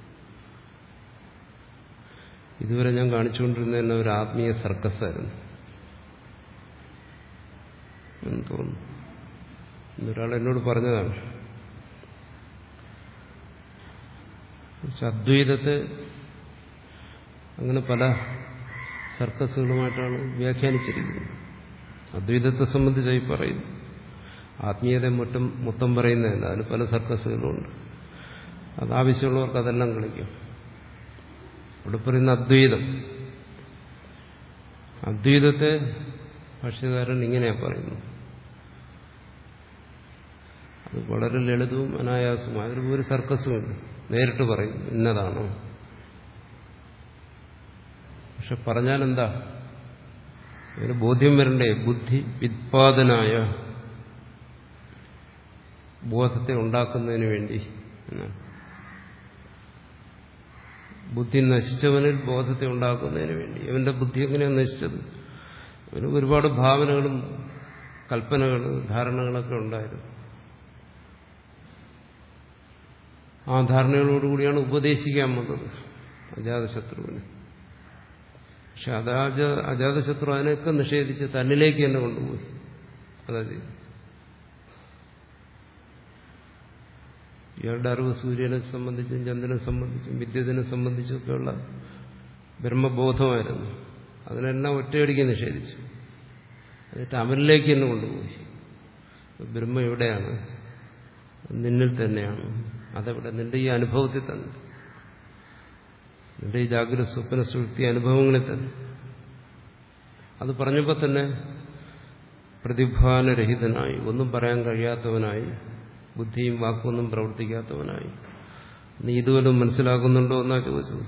ഇതുവരെ ഞാൻ കാണിച്ചുകൊണ്ടിരുന്ന തന്നെ ഒരു ആത്മീയ സർക്കസായിരുന്നു എന്ന് തോന്നുന്നു ഇന്നൊരാൾ എന്നോട് പറഞ്ഞതാണ് അദ്വൈതത്തെ അങ്ങനെ പല സർക്കസുകളുമായിട്ടാണ് വ്യാഖ്യാനിച്ചിരിക്കുന്നത് അദ്വൈതത്തെ സംബന്ധിച്ചായി പറയുന്നു ആത്മീയത മൊത്തം മൊത്തം പറയുന്നതല്ല അതിന് പല സർക്കസുകളുമുണ്ട് അത് ആവശ്യമുള്ളവർക്ക് അതെല്ലാം കളിക്കും ഇവിടെ പറയുന്ന അദ്വൈതം അദ്വൈതത്തെ ഭാഷ്യകാരൻ ഇങ്ങനെയാ പറയുന്നു അത് വളരെ ലളിതവും അനായാസവും അതിൽ ഒരു സർക്കസുമില്ല നേരിട്ട് പറയും ഇന്നതാണോ പക്ഷെ പറഞ്ഞാൽ എന്താ ഒരു ബോധ്യം വരണ്ടേ ബുദ്ധി വിത്പാദനായ ബോധത്തെ ഉണ്ടാക്കുന്നതിന് വേണ്ടി എന്നാണ് ബുദ്ധി നശിച്ചവനിൽ ബോധത്തെ ഉണ്ടാക്കുന്നതിന് വേണ്ടി അവന്റെ ബുദ്ധി എങ്ങനെയാണ് നശിച്ചത് അവന് ഒരുപാട് ഭാവനകളും കൽപ്പനകൾ ധാരണകളൊക്കെ ഉണ്ടായിരുന്നു ആ ധാരണകളോടുകൂടിയാണ് ഉപദേശിക്കാൻ വന്നത് അജാതശത്രുവിന് പക്ഷെ അതാജ അജാതശത്രു അതിനൊക്കെ നിഷേധിച്ച് തന്നിലേക്ക് തന്നെ കൊണ്ടുപോയി അതാ ചെയ്തു ഇയാളുടെ അറിവ് സൂര്യനെ സംബന്ധിച്ചും ചന്ദ്രനെ സംബന്ധിച്ചും വിദ്യുതിനെ സംബന്ധിച്ചൊക്കെയുള്ള ബ്രഹ്മബോധമായിരുന്നു അതിനെല്ലാം ഒറ്റയടിക്ക് നിഷേധിച്ചു എന്നിട്ട് അവനിലേക്ക് തന്നെ കൊണ്ടുപോയി ബ്രഹ്മ എവിടെയാണ് നിന്നിൽ തന്നെയാണ് അതെവിടെ നിന്റെ ഈ അനുഭവത്തിൽ തന്നെ നിന്റെ ഈ ജാഗ്രത സ്വപ്ന സുഹൃത്തി അനുഭവങ്ങളിൽ തന്നെ അത് പറഞ്ഞപ്പോൾ തന്നെ പ്രതിഭാനരഹിതനായി ഒന്നും പറയാൻ കഴിയാത്തവനായി ബുദ്ധിയും വാക്കൊന്നും പ്രവർത്തിക്കാത്തവനായി നീ ഇതുവരെ മനസ്സിലാക്കുന്നുണ്ടോ എന്നാ ചോദിച്ചത്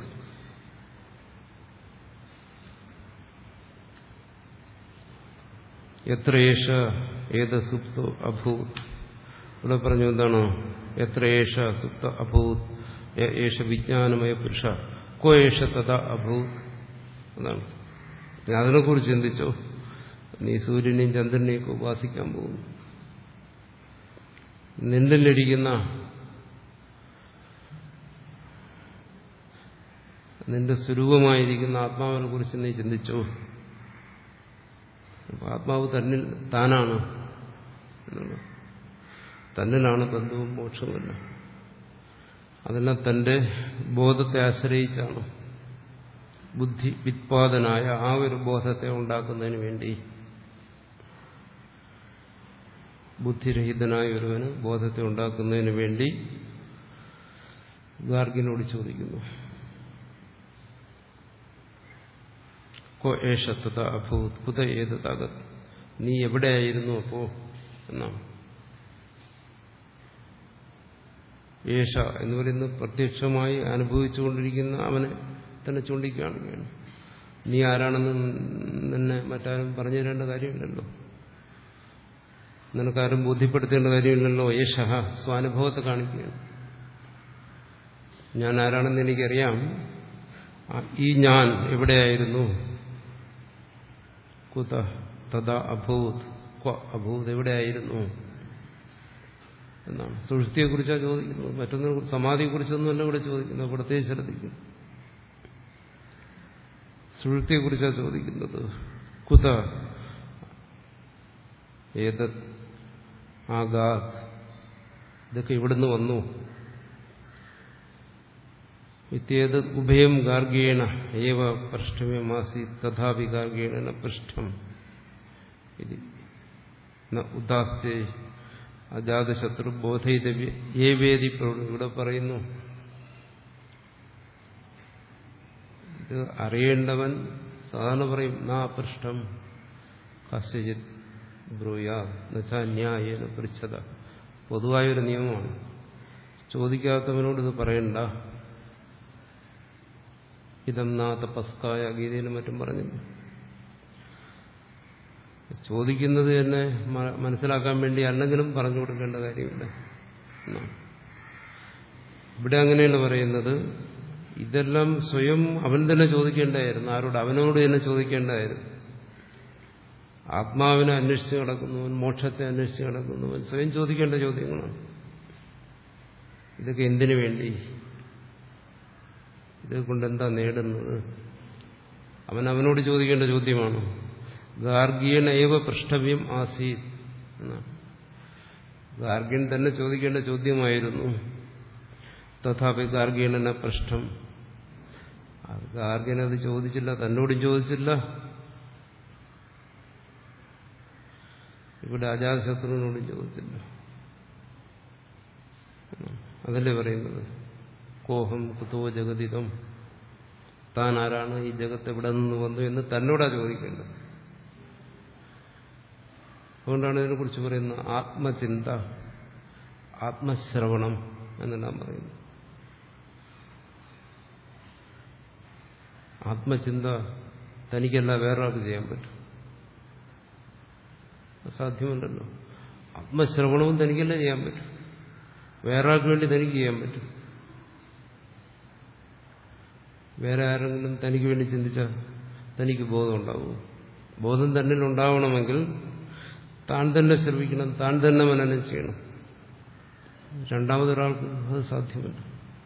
എത്ര യേശ ഏത സുപ്തോ അഭൂത് ഇവിടെ പറഞ്ഞു എന്താണ് എത്ര യേശ സുപ്ത അഭൂത് യേശ വിജ്ഞാനമയ പുരുഷ കോ യേശ തഥാ അഭൂത് എന്നാണ് ഞാൻ അതിനെക്കുറിച്ച് ചിന്തിച്ചോ നീ സൂര്യനെയും ചന്ദ്രനെയൊക്കെ ഉപാസിക്കാൻ പോകുന്നു നിന്നിലിരിക്കുന്ന നിന്റെ സ്വരൂപമായിരിക്കുന്ന ആത്മാവിനെ കുറിച്ച് നീ ചിന്തിച്ചോ ആത്മാവ് തന്നിൽ താനാണ് എന്നുള്ളത് തന്നിലാണ് ബന്ധവും മോക്ഷമല്ല അതെല്ലാം തന്റെ ബോധത്തെ ആശ്രയിച്ചാണ് ബുദ്ധി വിത്പാദനായ ആ ഒരു ബോധത്തെ ഉണ്ടാക്കുന്നതിന് വേണ്ടി ബുദ്ധിരഹിതനായ ഒരുവന് ബോധത്തെ ഉണ്ടാക്കുന്നതിന് വേണ്ടി ഗാർഗിനോട് ചോദിക്കുന്നു കോ ഏഷത്തത അഭൂത് കുത ഏത് തകത് നീ എവിടെയായിരുന്നു അപ്പോ എന്നാണ് ഏഷ എന്ന് പറയുന്നത് പ്രത്യക്ഷമായി അനുഭവിച്ചുകൊണ്ടിരിക്കുന്ന അവനെ തന്നെ ചൂണ്ടിക്കാണുകയാണ് നീ ആരാണെന്ന് നിന്നെ മറ്റാരും പറഞ്ഞു തരേണ്ട കാര്യമില്ലല്ലോ നിനക്കാരും ബോധ്യപ്പെടുത്തേണ്ട കാര്യമില്ലല്ലോ യേശ സ്വാനുഭവത്തെ കാണിക്കുകയാണ് ഞാൻ ആരാണെന്ന് എനിക്കറിയാം ഈ ഞാൻ എവിടെയായിരുന്നു കുത തഥാ അഭൂത് ക്വ അഭൂത് എവിടെയായിരുന്നു എന്നാണ് സുഷുതിയെക്കുറിച്ചാണ് ചോദിക്കുന്നത് മറ്റൊന്നിനെ സമാധിയെക്കുറിച്ചൊന്നുമല്ല ഇവിടെ ചോദിക്കുന്നത് പ്രത്യേകിച്ച് ശ്രദ്ധിക്കുന്നു സുഷുതിയെക്കുറിച്ചാണ് ചോദിക്കുന്നത് കുത ഏത് ആഗാത് ഇതൊക്കെ ഇവിടുന്ന് വന്നു ഇത്യേത് ഉഭയം ഗാർഗേണ ഏവ പൃഷ്ഠമേമാസി തഥാപി ഗാർഗേണ പൃഷ്ഠം ഇത് ഉദാസ്തേ അജാതശത്രു ബോധയിതവ്യ ഏവേദി ഇവിടെ പറയുന്നു ഇത് അറിയേണ്ടവൻ സാധാരണ പറയും നാ പൃഷ്ഠം കസ്യജിത് ബ്രൂയാ എന്നുവെച്ചാൽ പൃച്ഛത പൊതുവായൊരു നിയമമാണ് ചോദിക്കാത്തവനോട് ഇത് പറയണ്ട ഇതം നാ തപസ്കായ ഗീതയിലും മറ്റും പറഞ്ഞില്ല ചോദിക്കുന്നത് തന്നെ മനസ്സിലാക്കാൻ വേണ്ടി അല്ലെങ്കിലും പറഞ്ഞു കൊടുക്കേണ്ട കാര്യമില്ല ഇവിടെ അങ്ങനെയാണ് പറയുന്നത് ഇതെല്ലാം സ്വയം അവൻ തന്നെ ചോദിക്കേണ്ടതായിരുന്നു ആരോട് അവനോട് തന്നെ ചോദിക്കേണ്ടതായിരുന്നു ആത്മാവിനെ അന്വേഷിച്ച് കിടക്കുന്നവൻ മോക്ഷത്തെ അന്വേഷിച്ച് കിടക്കുന്നവൻ സ്വയം ചോദിക്കേണ്ട ചോദ്യങ്ങളാണ് ഇതൊക്കെ എന്തിനു വേണ്ടി ഇത് കൊണ്ട് എന്താ നേടുന്നത് അവൻ അവനോട് ചോദിക്കേണ്ട ചോദ്യമാണ് ഗാർഗീയൻ ഏവ പൃഷ്ഠവ്യം ആസീത് എന്നാണ് ഗാർഗ്യൻ തന്നെ ചോദിക്കേണ്ട ചോദ്യമായിരുന്നു തഥാപി ഗാർഗീയന പൃഷ്ഠം ഗാർഗ്യൻ അത് ചോദിച്ചില്ല തന്നോടും ചോദിച്ചില്ല ഇവിടെ അജാതശത്രുവിനോടും ചോദിച്ചില്ല അതല്ലേ പറയുന്നത് കോഹം കുതോ ജഗതിതം താൻ ആരാണ് ഈ ജഗത്ത് എവിടെ നിന്ന് വന്നു എന്ന് തന്നോടാ ചോദിക്കേണ്ടത് അതുകൊണ്ടാണ് ഇതിനെക്കുറിച്ച് പറയുന്നത് ആത്മചിന്ത ആത്മശ്രവണം എന്നെല്ലാം പറയുന്നു ആത്മചിന്ത തനിക്കല്ല വേറൊരാൾക്ക് ചെയ്യാൻ പറ്റും സാധ്യമല്ലല്ലോ ആത്മശ്രവണവും തനിക്കല്ല ചെയ്യാൻ പറ്റും വേറൊരാൾക്ക് വേണ്ടി തനിക്ക് ചെയ്യാൻ പറ്റും വേറെ ആരെങ്കിലും തനിക്ക് വേണ്ടി ചിന്തിച്ചാൽ തനിക്ക് ബോധം ഉണ്ടാവും ബോധം തന്നിൽ ഉണ്ടാവണമെങ്കിൽ താൻ തന്നെ ശ്രമിക്കണം താൻ തന്നെ മനനം ചെയ്യണം രണ്ടാമതൊരാൾക്ക് അത് സാധ്യമല്ല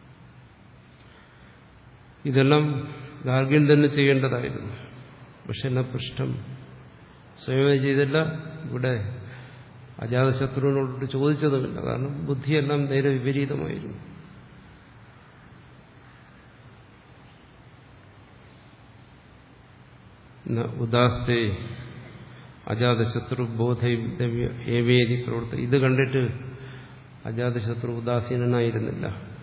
ഇതെല്ലാം ഗാർഗ്യൻ തന്നെ ചെയ്യേണ്ടതായിരുന്നു പക്ഷെ എന്നാ പൃഷ്ഠം സ്വയമേ ചെയ്തില്ല ഇവിടെ അജാതശത്രുവിനോട് ചോദിച്ചതുമില്ല കാരണം ബുദ്ധിയെല്ലാം നേരെ വിപരീതമായിരുന്നു ഉദാസ്തേ അജാതശത്രു ബോധവ്യ ഏവേദി പ്രവർത്ത ഇത് കണ്ടിട്ട് അജാതശത്രു ഉദാസീനനായിരുന്നില്ല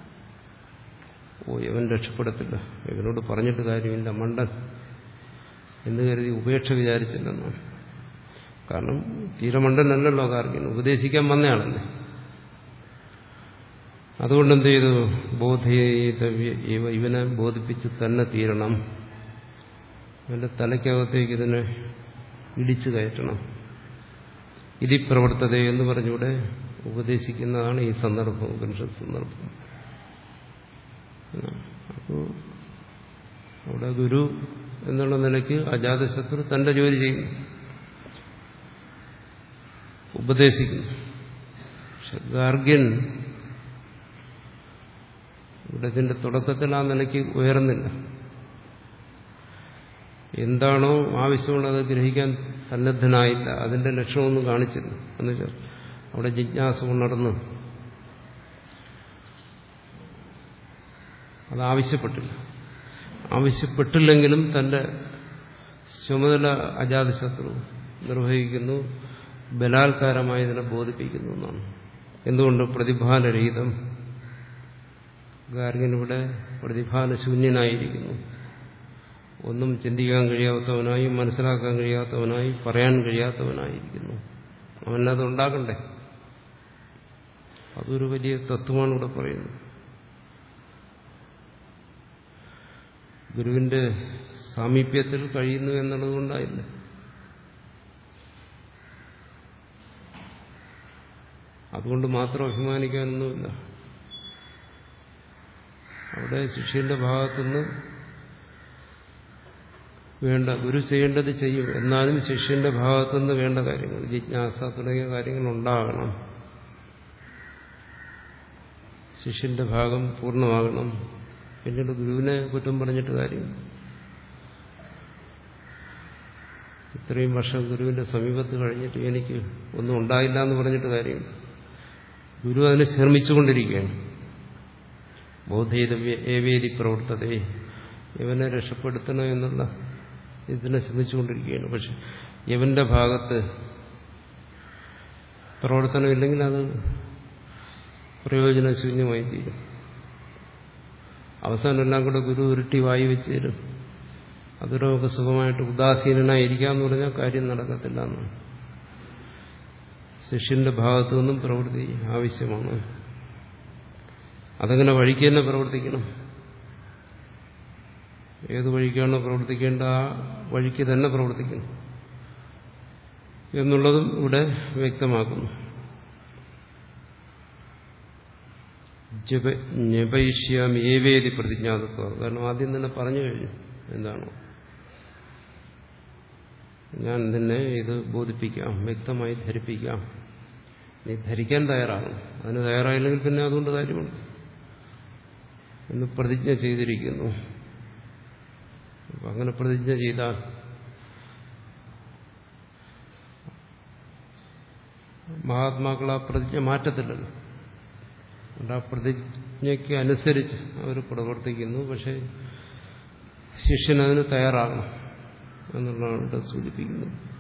ഓ ഇവൻ രക്ഷപ്പെടത്തില്ല ഇവനോട് പറഞ്ഞിട്ട് കാര്യമില്ല മണ്ടൻ എന്ന് കരുതി ഉപേക്ഷ വിചാരിച്ചില്ലെന്നാണ് കാരണം തീരമണ്ടനല്ലല്ലോ കാർഗിൻ ഉപദേശിക്കാൻ വന്നയാളല്ലേ അതുകൊണ്ട് എന്ത് ചെയ്തു ബോധേതവ്യ ഇവ ഇവനെ ബോധിപ്പിച്ച് തന്നെ തീരണം ഇവന്റെ തലയ്ക്കകത്തേക്ക് ഇതിനെ ഇടിച്ചു കയറ്റണം ഇതി പ്രവർത്തത എന്ന് പറഞ്ഞൂടെ ഉപദേശിക്കുന്നതാണ് ഈ സന്ദർഭം ഉപനിഷത്ത് സന്ദർഭം അപ്പോൾ അവിടെ ഗുരു എന്നുള്ള നിലയ്ക്ക് അജാതശത്രു തന്റെ ജോലി ചെയ്യുന്നു ഉപദേശിക്കുന്നു പക്ഷെ ഗാർഗ്യൻ ഇവിടെ ഇതിന്റെ തുടക്കത്തിൽ ആ നിലയ്ക്ക് ഉയർന്നില്ല എന്താണോ ആവശ്യമുള്ളത് ഗ്രഹിക്കാൻ സന്നദ്ധനായില്ല അതിന്റെ ലക്ഷണമൊന്നും കാണിച്ചില്ല എന്നുവെച്ചാൽ അവിടെ ജിജ്ഞാസ ഉണർന്ന് അത് ആവശ്യപ്പെട്ടില്ല ആവശ്യപ്പെട്ടില്ലെങ്കിലും തന്റെ ചുമതല അജാതശത്രു നിർവഹിക്കുന്നു ബലാത്കാരമായി ഇതിനെ ബോധിപ്പിക്കുന്നു എന്നാണ് എന്തുകൊണ്ട് പ്രതിഭാനരഹിതം ഗാർഗൻ ഇവിടെ പ്രതിഭാനശൂന്യനായിരിക്കുന്നു ഒന്നും ചിന്തിക്കാൻ കഴിയാത്തവനായി മനസ്സിലാക്കാൻ കഴിയാത്തവനായി പറയാൻ കഴിയാത്തവനായിരിക്കുന്നു അവനത് ഉണ്ടാക്കണ്ടേ അതൊരു വലിയ തത്വമാണ് ഇവിടെ പറയുന്നത് ഗുരുവിന്റെ സാമീപ്യത്തിൽ കഴിയുന്നു എന്നുള്ളത് കൊണ്ടായില്ല അതുകൊണ്ട് മാത്രം അഭിമാനിക്കാനൊന്നുമില്ല അവിടെ ശിഷ്യന്റെ ഭാഗത്തുനിന്ന് വേണ്ട ഗുരു ചെയ്യേണ്ടത് ചെയ്യും എന്നാലും ശിഷ്യന്റെ ഭാഗത്തുനിന്ന് വേണ്ട കാര്യങ്ങൾ ജിജ്ഞാസ തുടങ്ങിയ കാര്യങ്ങൾ ഉണ്ടാകണം ശിഷ്യന്റെ ഭാഗം പൂർണ്ണമാകണം പിന്നീട് ഗുരുവിനെ കുറ്റം പറഞ്ഞിട്ട് കാര്യം ഇത്രയും വർഷം ഗുരുവിന്റെ സമീപത്ത് കഴിഞ്ഞിട്ട് എനിക്ക് ഒന്നും ഉണ്ടായില്ല എന്ന് പറഞ്ഞിട്ട് കാര്യം ഗുരു അതിന് ശ്രമിച്ചുകൊണ്ടിരിക്കുകയാണ് ബോധേതവ്യ ഏവേലി പ്രവർത്തതേ ഇവനെ രക്ഷപ്പെടുത്തണം എന്നുള്ള ഇതിനെ ശ്രമിച്ചുകൊണ്ടിരിക്കുകയാണ് പക്ഷെ ഇവന്റെ ഭാഗത്ത് പ്രവർത്തനമില്ലെങ്കിൽ അത് പ്രയോജനശൂന്യമായി തീരും അവസാനം എല്ലാം കൂടെ ഗുരു ഉരുട്ടി വായി വെച്ച് തരും അതിലൊക്കെ സുഖമായിട്ട് ഉദാസീനനായിരിക്കാന്ന് പറഞ്ഞാൽ കാര്യം നടക്കത്തില്ല എന്നാണ് ശിഷ്യന്റെ ഭാഗത്തു നിന്നും പ്രവൃത്തി ആവശ്യമാണ് അതങ്ങനെ വഴിക്ക് തന്നെ പ്രവർത്തിക്കണം ഏത് വഴിക്കാണോ പ്രവർത്തിക്കേണ്ട ആ വഴിക്ക് തന്നെ പ്രവർത്തിക്കണം എന്നുള്ളതും ഇവിടെ വ്യക്തമാക്കുന്നു ജപയിഷ്യാമി ഏവേദി പ്രതിജ്ഞാതത്വം കാരണം ആദ്യം തന്നെ പറഞ്ഞു കഴിഞ്ഞു എന്താണോ ഞാൻ നിന്നെ ഇത് ബോധിപ്പിക്കാം വ്യക്തമായി ധരിപ്പിക്കാം നീ ധരിക്കാൻ തയ്യാറാകും അതിന് തയ്യാറായില്ലെങ്കിൽ പിന്നെ അതുകൊണ്ട് കാര്യമുണ്ട് എന്ന് പ്രതിജ്ഞ ചെയ്തിരിക്കുന്നു അപ്പൊ അങ്ങനെ പ്രതിജ്ഞ ചെയ്താൽ മഹാത്മാക്കൾ ആ പ്രതിജ്ഞ മാറ്റത്തില്ലല്ലോ അതുകൊണ്ട് ആ പ്രതിജ്ഞയ്ക്ക് അനുസരിച്ച് അവർ പ്രവർത്തിക്കുന്നു പക്ഷെ ശിഷ്യൻ അതിന് തയ്യാറാകണം എന്നുള്ളതാണ് ഇവിടെ സൂചിപ്പിക്കുന്നത്